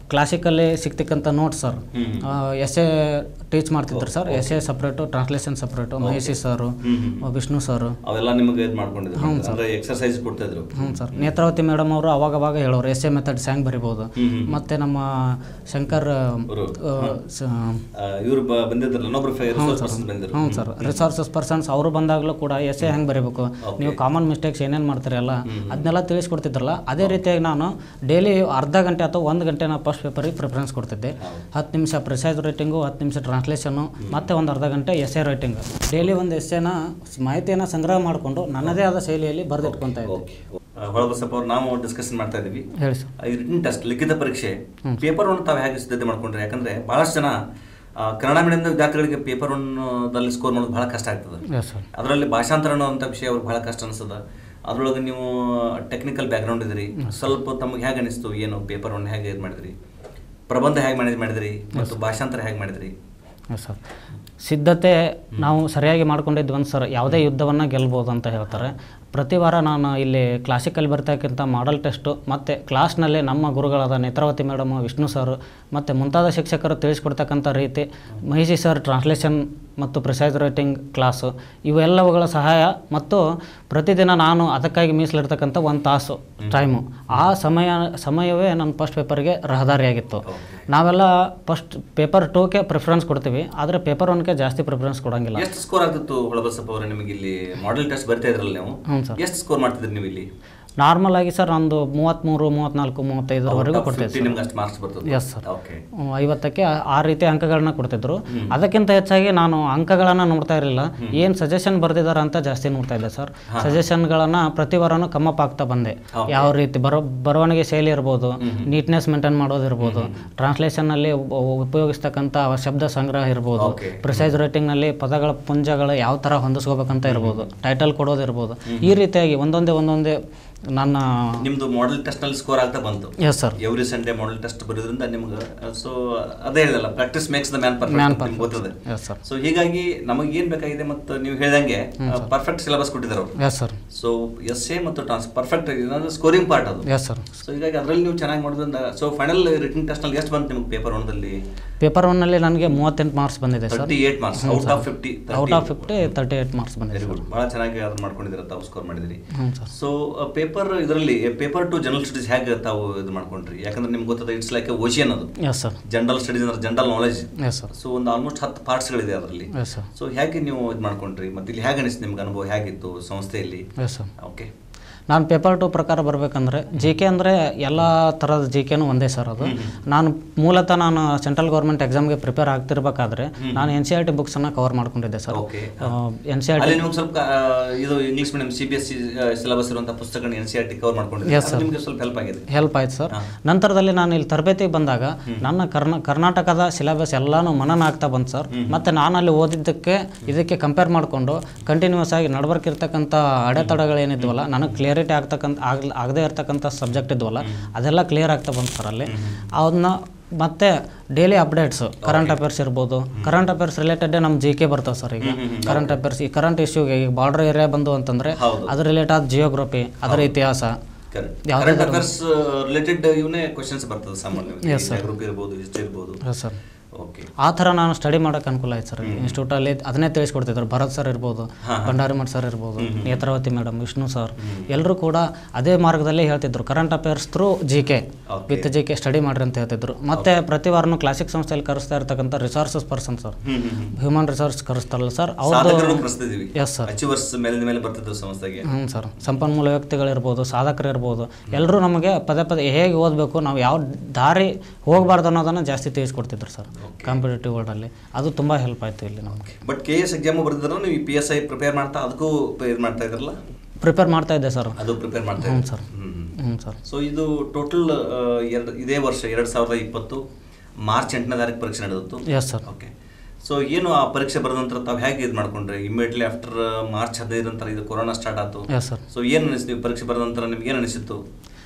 ಕ್ಲಾಸಿಕಲ್ಲಿ ಸಿಗ್ತಕ್ಕಂಥ ನೋಟ್ಸ್ ಸರ್ ಹ್ಮ್. ಎಸ್ ಎ ಟೀಚ್ ಮಾಡ್ತಿದ್ರು sir S A separate translation separate Maheshi sir ಹ್ಮ್ ಹ್ಮ್. ವಿಷ್ಣು ಸರು ಅವೆಲ್ಲ ನಿಮಗೆ ಇದು ಮಾಡ್ಕೊಂಡಿದ್ರು ಅಂದ್ರೆ ಎಕ್ಸರ್ಸೈಸ್ ಕೊಡ್ತಾ ಇದ್ರು ಹ್ಞೂ ಸರ್ ನೇತ್ರಾವತಿ ಮೇಡಮ್ ಅವರು ಅವಾಗ ಅವಾಗ ಹೇಳೋರು ಎಸ್ ಎ ಮೆಥಡ್ಸ್ ಹೆಂಗೆ ಬರಿಬೋದು ಹ್ಮ್ ಹ್ಮ್. ಮತ್ತು ನಮ್ಮ ಶಂಕರ್ ಅವರು ಆ, ಸ- ಇವರು ಬಂದಿದ್ರಲ್ಲ ಇನ್ನೊಬ್ರು ರಿಸೋರ್ಸ್ ಪರ್ಸನ್ ಬಂದಿದ್ರು ಹ್ಞೂ ಸರ್ ರಿಸೋರ್ಸಸ್ ಪರ್ಸನ್ಸ್ ಅವರು ಬಂದಾಗಲೂ ಕೂಡ ಎಸ್ ಎ ಹೆಂಗೆ ಬರೀಬೇಕು ನೀವು ಕಾಮನ್ ಮಿಸ್ಟೇಕ್ಸ್ ಏನೇನು ಮಾಡ್ತೀರಿ ಅಲ್ಲ ಅದನ್ನೆಲ್ಲ ತಿಳಿಸ್ಕೊಡ್ತಿದ್ರಲ್ಲ ಅದೇ ರೀತಿಯಾಗಿ ನಾನು ಡೈಲಿ ಅರ್ಧ ಗಂಟೆ ಅಥವಾ ಒಂದು ಗಂಟೆ ನಾನು ಫಸ್ಟ್ ಪೇಪರಿಗೆ ಪ್ರಿಫರೆನ್ಸ್ ಕೊಡ್ತಿದ್ದೆ ಹತ್ತು ನಿಮಿಷ ಪ್ರಿಸೈಸ್ ರೈಟಿಂಗು ಹತ್ತು ನಿಮಿಷ ಟ್ರಾನ್ಸ್ಲೇಷನು ಮತ್ತೆ ಒಂದು ಅರ್ಧ ಗಂಟೆ ಎಸ್ ಎ ರೈಟಿಂಗ್ ಡೈಲಿ ಒಂದು ಎಸ್ಸೆನ ಮಾಹಿತಿಯನ್ನು ಸಂಗ್ರಹ ಮಾಡಿಕೊಂಡು ನನ್ನದೇ ಆದ ಶೈಲಿಯಲ್ಲಿ ಬರೆದಿಟ್ಕೊತಾ ಇದ್ದೆ ಓಕೆ ಹೊಳಬಸಪ್ಪ ಅವ್ರು ನಾವು ಡಿಸ್ಕಷನ್ ಮಾಡ್ತಾ ಇದೀವಿ ಹೇಳಿ ಸರ್ ಈ ರಿಟನ್ ಟೆಸ್ಟ್ ಲಿಖಿತ ಪರೀಕ್ಷೆ ಪೇಪರ್ ಒನ್ ತಾವು ಹೇಗೆ ಸಿದ್ಧತೆ ಮಾಡ್ಕೊಂಡ್ರೆ ಯಾಕಂದ್ರೆ ಬಹಳಷ್ಟು ಜನ ಆ, ಕನ್ನಡ ಮೀಡಿಯಂ ವಿದ್ಯಾರ್ಥಿಗಳಿಗೆ ಪೇಪರ್ ದಲ್ಲಿ ಸ್ಕೋರ್ ಮಾಡೋದು ಬಹಳ ಕಷ್ಟ ಆಗ್ತದೆ ಎಸ್ ಸರ್ ಅದರಲ್ಲಿ ಭಾಷಾಂತರ ಅನ್ನೋಂಥ ವಿಷಯ ಅವ್ರಿಗೆ ಬಹಳ ಕಷ್ಟ ಅನಿಸ್ತದ ಅದ್ರೊಳಗೆ ನೀವು ಟೆಕ್ನಿಕಲ್ ಬ್ಯಾಕ್ಗ್ರೌಂಡ್ ಇದ್ರಿ ಸ್ವಲ್ಪ ತಮಗೆ ಹೇಗೆ ಅನಿಸ್ತು ಏನು ಪೇಪರ್ ಒನ್ ಹೇಗೆ ಇದು ಮಾಡಿದ್ರಿ ಪ್ರಬಂಧ ಹೇಗೆ ಮ್ಯಾನೇಜ್ ಮಾಡಿದ್ರಿ ಮತ್ತು ಭಾಷಾಂತರ ಹೇಗೆ ಮಾಡಿದ್ರಿ ಎಸ್ ಸರ್ ಸಿದ್ಧತೆ ನಾವು ಸರಿಯಾಗಿ ಮಾಡ್ಕೊಂಡಿದ್ವಿ ಒಂದು ಸರ್ ಯಾವುದೇ ಯುದ್ಧವನ್ನು ಗೆಲ್ಬೋದು ಅಂತ ಹೇಳ್ತಾರೆ ಪ್ರತಿ ವಾರ ನಾನು ಇಲ್ಲಿ ಕ್ಲಾಸಿಕಲ್ಲಿ ಬರ್ತಕ್ಕಂಥ ಮಾಡಲ್ ಟೆಸ್ಟು ಮತ್ತು ಕ್ಲಾಸ್ನಲ್ಲಿ ನಮ್ಮ ಗುರುಗಳಾದ ನೇತ್ರಾವತಿ ಮೇಡಮ್ ವಿಷ್ಣು ಸರ್ ಮತ್ತು ಮುಂತಾದ ಶಿಕ್ಷಕರು ತಿಳಿಸ್ಕೊಡ್ತಕ್ಕಂಥ ರೀತಿ ಮಹಿಷಿ ಸರ್ ಟ್ರಾನ್ಸ್ಲೇಷನ್ ಮತ್ತು ಪ್ರಿಸೈಸ್ ರೈಟಿಂಗ್ ಕ್ಲಾಸು ಇವೆಲ್ಲವುಗಳ ಸಹಾಯ ಮತ್ತು ಪ್ರತಿದಿನ ನಾನು ಅದಕ್ಕಾಗಿ ಮೀಸಲಿಡ್ತಕ್ಕಂಥ ಒಂದು ತಾಸು ಟೈಮು ಆ ಸಮಯ ಸಮಯವೇ ನನ್ನ ಫಸ್ಟ್ ಪೇಪರ್ಗೆ ರಹದಾರಿಯಾಗಿತ್ತು ನಾವೆಲ್ಲ ಫಸ್ಟ್ ಪೇಪರ್ ಟೂಗೆ ಪ್ರಿಫರೆನ್ಸ್ ಕೊಡ್ತೀವಿ ಆದರೆ ಪೇಪರ್ ಒನ್ಗೆ ಜಾಸ್ತಿ ಪ್ರಿಫರೆನ್ಸ್ ಕೊಡೋಂಗಿಲ್ಲ ಎಷ್ಟು ಸ್ಕೋರ್ ಆಗ್ತಿತ್ತು ಹೊಳಬಸಪ್ಪ ಅವರೇ ನಿಮಗೆ ಇಲ್ಲಿ ಮಾಡೆಲ್ ಟೆಸ್ಟ್ ಬರ್ತಾ ಇದ್ರಲ್ಲ ನೀವು ಹ್ಞೂ ಸರ್ ಎಷ್ಟು ಸ್ಕೋರ್ ಮಾಡ್ತಿದ್ರಿ ನೀವು ಇಲ್ಲಿ ನಾರ್ಮಲ್ ಆಗಿ ಸರ್ ನಂದು ಮೂವತ್ತ್ಮೂರು ಮೂವತ್ತ್ನಾಲ್ಕು ಮೂವತ್ತೈದರವರೆಗೂ ಕೊಡ್ತೇವೆ ಸರ್ ನಿಮ್ಗೆ ಅಷ್ಟು ಮಾರ್ಕ್ಸ್ ಬರ್ತದೆ Yes, sir. ಓಕೆ ಹ್ಮ್, ಐವತ್ತಕ್ಕೆ ಆ- ಆ ರೀತಿ ಅಂಕಗಳನ್ನ ಕೊಡ್ತಿದ್ರು ಅದಕ್ಕಿಂತ ಹೆಚ್ಚಾಗಿ ನಾನು ಅಂಕಗಳನ್ನು ನೋಡ್ತಾ ಇರಲಿಲ್ಲ ಏನು ಸಜೆಷನ್ ಬರೆದಿದ್ದಾರೆ ಅಂತ ಜಾಸ್ತಿ ನೋಡ್ತಾ ಇದ್ದೆ ಸರ್ ಸಜೆಷನ್ಗಳನ್ನು ಪ್ರತಿ ವಾರನೂ ಕಮ್ಮಪ್ ಆಗ್ತಾ ಬಂದೆ ಯಾವ ರೀತಿ ಬರೋ ಬರವಣಿಗೆ ಶೈಲಿ ಇರ್ಬೋದು ನೀಟ್ನೆಸ್ ಮೇಂಟೈನ್ ಮಾಡೋದಿರ್ಬೋದು ಟ್ರಾನ್ಸ್ಲೇಷನ್ನಲ್ಲಿ ಉಪಯೋಗಿಸ್ತಕ್ಕಂಥ ಶಬ್ದ ಸಂಗ್ರಹ ಇರ್ಬೋದು Okay. ಪ್ರಿಸೈಸ್ ರೈಟಿಂಗ್ನಲ್ಲಿ ಪದಗಳ ಪುಂಜಗಳು ಯಾವ ಥರ ಹೊಂದಿಸ್ಕೋಬೇಕಂತ ಇರ್ಬೋದು ಟೈಟಲ್ ಕೊಡೋದಿರ್ಬೋದು ಈ ರೀತಿಯಾಗಿ ಒಂದೊಂದೇ ಒಂದೊಂದೇ ನನ್ನ ನಿಮ್ದು ಮಾಡೆಲ್ ಟೆಸ್ಟ್ ನಲ್ಲಿ ಸ್ಕೋರ್ ಆಗ್ತಾ ಬಂತು yes sir every Sunday model test ಬರೋದ್ರಿಂದ ನಿಮ್ಗೆ ಸೊ ಅದೇ ಹೇಳಲ್ಲ practice makes the man man perfect ನಿಮ್ಗೆ ಗೊತ್ತದೆ ಎಸ್ ಸರ್ ಸೊ ಹೀಗಾಗಿ ನಮಗೆ ಏನ್ ಬೇಕಾಗಿದೆ ಮತ್ತು ನೀವು ಹೇಳ್ದಂಗೆ ಪರ್ಫೆಕ್ಟ್ ಸಿಲೆಬಸ್ ಕೊಟ್ಟಿದ್ದಾರೆ ಅವರು yes sir so S A ಮತ್ತು ಟ್ರಾನ್ಸ್ ಪರ್ಫೆಕ್ಟ್ ಏನಂದ್ರೆ ಸ್ಕೋರಿಂಗ್ ಪಾರ್ಟ್ ಅದು ಎಸ್ ಸರ್ ಸೊ ಹೀಗಾಗಿ ಅದರಲ್ಲಿ ನೀವು ಚೆನ್ನಾಗಿ ಮಾಡೋದ್ರಿಂದ ಸೊ ಫೈನಲ್ ರಿಟರ್ನ್ ಟೆಸ್ಟ್ ನಲ್ಲಿ ಎಷ್ಟು ಬಂತು ನಿಮ್ಗೆ ಪೇಪರ್ ಒನ್ದಲ್ಲಿ ಪೇಪರ್ ಒನ್ನಲ್ಲಿ ನನಗೆ ಮೂವತ್ತೆಂಟು ಮಾರ್ಕ್ಸ್ ಬಂದಿದೆ sir thirty eight marks out of fifty out of fifty thirty eight marks ಬಂದಿದೆ ವೆರಿ ಗುಡ್ ಭಾಳ ಚೆನ್ನಾಗಿ ಅದನ್ನ ಮಾಡ್ಕೊಂಡಿದ್ದೀರ ತಾವು ಸ್ಕೋರ್ ಮಾಡಿದಿರಿ ಹ್ಞೂ ಸರ್ ಸೊ ಪೇಪರ್ ಇದರಲ್ಲಿ ಪೇಪರ್ ಟು ಜನರಲ್ ಸ್ಟಡೀಸ್ ಹೇಗೆ ತಾವು ಇದು ಮಾಡ್ಕೊಂಡ್ರಿ ಯಾಕಂದ್ರೆ ನಿಮ್ಗೆ ಗೊತ್ತದ ಇಟ್ಸ್ ಲೈಕ್ ಓಶಿಯನ್ ಅದು ಎಸ್ ಸರ್ ಜನರಲ್ ಸ್ಟಡೀಸ್ ಅಂದ್ರೆ general knowledge yes sir so ಒಂದು ಆಲ್ಮೋಸ್ಟ್ ಹತ್ತು ಪಾರ್ಟ್ಸ್ಗಳಿದೆ ಅದರಲ್ಲಿ ಎಸ್ ಸರ್ ಸೊ ಹೇಗೆ ನೀವು ಇದು ಮಾಡ್ಕೊಂಡ್ರಿ ಮತ್ತೆ ಇಲ್ಲಿ ಹೇಗೆ ಅನಿಸ್ತು ನಿಮ್ಗೆ ಅನುಭವ ಹೇಗಿತ್ತು ಸಂಸ್ಥೆಯಲ್ಲಿ ಎಸ್ ಸರ್ ಓಕೆ ನಾನು ಪೇಪರ್ ಟು ಪ್ರಕಾರ ಬರಬೇಕಂದ್ರೆ ಜಿ ಕೆ ಅಂದರೆ ಎಲ್ಲ ಥರದ ಜಿ ಕೆನೂ ಒಂದೇ ಸರ್ ಅದು ನಾನು ಮೂಲತಃ ನಾನು ಸೆಂಟ್ರಲ್ ಗೌರ್ಮೆಂಟ್ ಎಕ್ಸಾಮ್ಗೆ ಪ್ರಿಪೇರ್ ಆಗ್ತಿರ್ಬೇಕಾದ್ರೆ ನಾನು ಎನ್ ಸಿ ಆರ್ ಟಿ ಬುಕ್ಸನ್ನು ಕವರ್ ಮಾಡ್ಕೊಂಡಿದ್ದೆ sir okay N C R T ಅಲ್ಲಿ ನಿಮ್ಗೆ ಸ್ವಲ್ಪ ಆ, ಇದು English medium C B S C syllabus ಇರುವಂತಹ ಪುಸ್ತಕಗಳನ್ನ N C R T cover ಮಾಡ್ಕೊಂಡಿದ್ದೀರಿ Yes, ಅದು sir. ನಿಮ್ಗೆ ಸ್ವಲ್ಪ ಹೆಲ್ಪ್ ಆಗಿದೆ ಹೆಲ್ಪ್ ಆಯ್ತು ಸರ್ ನಂತರದಲ್ಲಿ ನಾನು ಇಲ್ಲಿ ತರಬೇತಿಗೆ ಬಂದಾಗ ನನ್ನ ಕರ್ನ ಕರ್ನಾಟಕದ ಸಿಲೆಬಸ್ ಎಲ್ಲಾನು ಮನನ ಆಗ್ತಾ ಬಂತು ಸರ್ ಮತ್ತು ನಾನು ಅಲ್ಲಿ ಓದಿದ್ದಕ್ಕೆ ಇದಕ್ಕೆ ಕಂಪೇರ್ ಮಾಡಿಕೊಂಡು ಕಂಟಿನ್ಯೂಸ್ ಆಗಿ ನಡ್ಬರ್ಕಿರ್ತಕ್ಕಂಥ ಅಡೆತಡೆಗಳೇನಿದ್ವಲ್ಲ ನನಗೆ ಕ್ಲಿಯರಿಟಿ ಆಗ್ತಕ್ಕಂಥ ಆಗ್ ಆಗದೇ ಇರ್ತಕ್ಕಂಥ ಸಬ್ಜೆಕ್ಟ್ ಇದ್ವಲ್ಲ ಅದೆಲ್ಲ ಕ್ಲಿಯರ್ ಆಗ್ತಾ ಬಂತು ಸರ್ ಅಲ್ಲಿ ಅದನ್ನ ಮತ್ತೆ ಡೈಲಿ ಅಪ್ಡೇಟ್ಸ್ ಕರೆಂಟ್ ಅಫೇರ್ಸ್ ಇರ್ಬೋದು ಕರೆಂಟ್ ಅಫೇರ್ಸ್ ರಿಲೇಟೆಡ್ ನಮ್ಮ ಜಿ ಕೆ ಬರ್ತಾವೆ ಸರ್ ಈಗ ಕರೆಂಟ್ ಅಫೇರ್ಸ್ ಈ ಕರೆಂಟ್ ಇಶ್ಯೂಗೆ ಈಗ ಬಾರ್ಡರ್ ಏರಿಯಾ ಬಂದು ಅಂತಂದರೆ ಹೌದು. ಅದ್ರ ರಿಲೇಟ್ ಆದ ಜಿಯೋಗ್ರಫಿ ಅದರ ಇತಿಹಾಸ ಕರೆಕ್ಟ್ ಯಾವ್ದೇ ಕರೆಂಟ್ ಅಫೇರ್ಸ್ ರಿಲೇಟೆಡ್ ಇವನೇ ಕ್ವಶನ್ಸ್ ಬರ್ತದೆ ಸಾಮಾನ್ಯವಾಗಿ Yes, sir. ಗ್ರೂಪ್ ಇರ್ಬೋದು ಹಿಸ್ಟ್ರಿ ಇರ್ಬೋದು ಹಾಂ ಸರ್ ಓಕೆ ಆ ಥರ ನಾನು ಸ್ಟಡಿ ಮಾಡೋಕೆ ಅನುಕೂಲ ಆಯ್ತು ಸರ್ ಇನ್ಸ್ಟಿಟ್ಯೂಟಲ್ಲಿ ಅದನ್ನೇ ತಿಳಿಸ್ಕೊಡ್ತಿದ್ರು ಭರತ್ ಸರ್ ಇರ್ಬೋದು ಭಂಡಾರಿಮಠ್ ಸರ್ ಇರ್ಬೋದು ನೇತ್ರಾವತಿ ಮೇಡಮ್ ವಿಷ್ಣು ಸರ್ ಎಲ್ಲರೂ ಕೂಡ ಅದೇ ಮಾರ್ಗದಲ್ಲೇ ಹೇಳ್ತಿದ್ರು current affairs through G K Okay. With G K study ಮಾಡ್ರಿ ಅಂತ ಹೇಳ್ತಿದ್ರು ಮತ್ತೆ ಪ್ರತಿ ವಾರನೂ ಕ್ಲಾಸಿಕ್ ಸಂಸ್ಥೆಯಲ್ಲಿ ಕರೆಸ್ತಾ ಇರ್ತಕ್ಕಂಥ resources person sir hmm hmm hmm human resource ಕರೆಸ್ತಾರಲ್ಲ ಸರ್ ಸಾಧಕರನ್ನು ಅವ್ರದ್ದು ಕರೆಸ್ತಿದೀವಿ ಎಸ್ ಸರ್ ಅಚೀವರ್ಸ್ ಮೇಲಿನ ಮೇಲೆ ಬರ್ತಿದ್ರು ಸಂಸ್ಥೆಗೆ ಹ್ಞೂ ಸರ್ ಸಂಪನ್ಮೂಲ ವ್ಯಕ್ತಿಗಳಿರ್ಬೋದು ಸಾಧಕರು ಇರ್ಬೋದು ಎಲ್ಲರೂ ನಮಗೆ ಪದೇ ಪದೇ ಹೇಗೆ ಓದಬೇಕು ನಾವು ಯಾವ ದಾರಿ ಹೋಗಬಾರ್ದು ಅನ್ನೋದನ್ನು ಜಾಸ್ತಿ ತಿಳಿಸ್ಕೊಡ್ತಿದ್ರು ಸರ್ ಕಾಂಪಿಟೇಟಿವ್ ವರ್ಲ್ಡಲ್ಲಿ ಅದು ತುಂಬ ಹೆಲ್ಪ್ ಆಯಿತು ಇಲ್ಲಿ ನಮಗೆ ಬಟ್ ಕೆ ಎಸ್ ಎಕ್ಸಾಮ್ ಬರ್ದಿದ್ರು ನೀವು ಪಿ ಎಸ್ ಐ ಪ್ರಿಪೇರ್ ಮಾಡ್ತಾ ಅದಕ್ಕೂ ಇದು ಮಾಡ್ತಾ ಇದ್ರಲ್ಲ ಪ್ರಿಪೇರ್ ಮಾಡ್ತಾ ಇದ್ದೆ ಸರ್ ಅದು ಪ್ರಿಪೇರ್ ಮಾಡ್ತಾ ಹ್ಞೂ ಇದ್ರಿ ಸರ್ ಹ್ಮ್ ಹ್ಮ್. ಹ್ಞೂ ಸರ್ ಸೊ ಇದು ಟೋಟಲ್ ಎರಡು ಇದೇ ವರ್ಷ ಎರಡು ಸಾವಿರದ ಇಪ್ಪತ್ತು ಮಾರ್ಚ್ ಎಂಟನೇ ತಾರೀಕು ಪರೀಕ್ಷೆ ನಡೆದಿತ್ತು ಎಸ್ ಸರ್ ಓಕೆ ಸೊ ಏನು ಆ ಪರೀಕ್ಷೆ ಬರೆದ ನಂತರ ತಾವು ಹೇಗೆ ಇದು ಮಾಡ್ಕೊಂಡ್ರಿ ಇಮಿಡಿಯೇಟ್ಲಿ ಆಫ್ಟರ್ ಮಾರ್ಚ್ ಹದಿನೈದು ನಂತರ ಇದು ಕೊರೋನಾ ಸ್ಟಾರ್ಟ್ ಆಯ್ತು ಎಸ್ ಸರ್ ಸೊ ಏನು ಅನಿಸ್ತು ನೀವು ಪರೀಕ್ಷೆ ಬರೆದ ನಂತರ ನಿಮ್ಗೆ ಏನು ಅನಿಸಿತ್ತು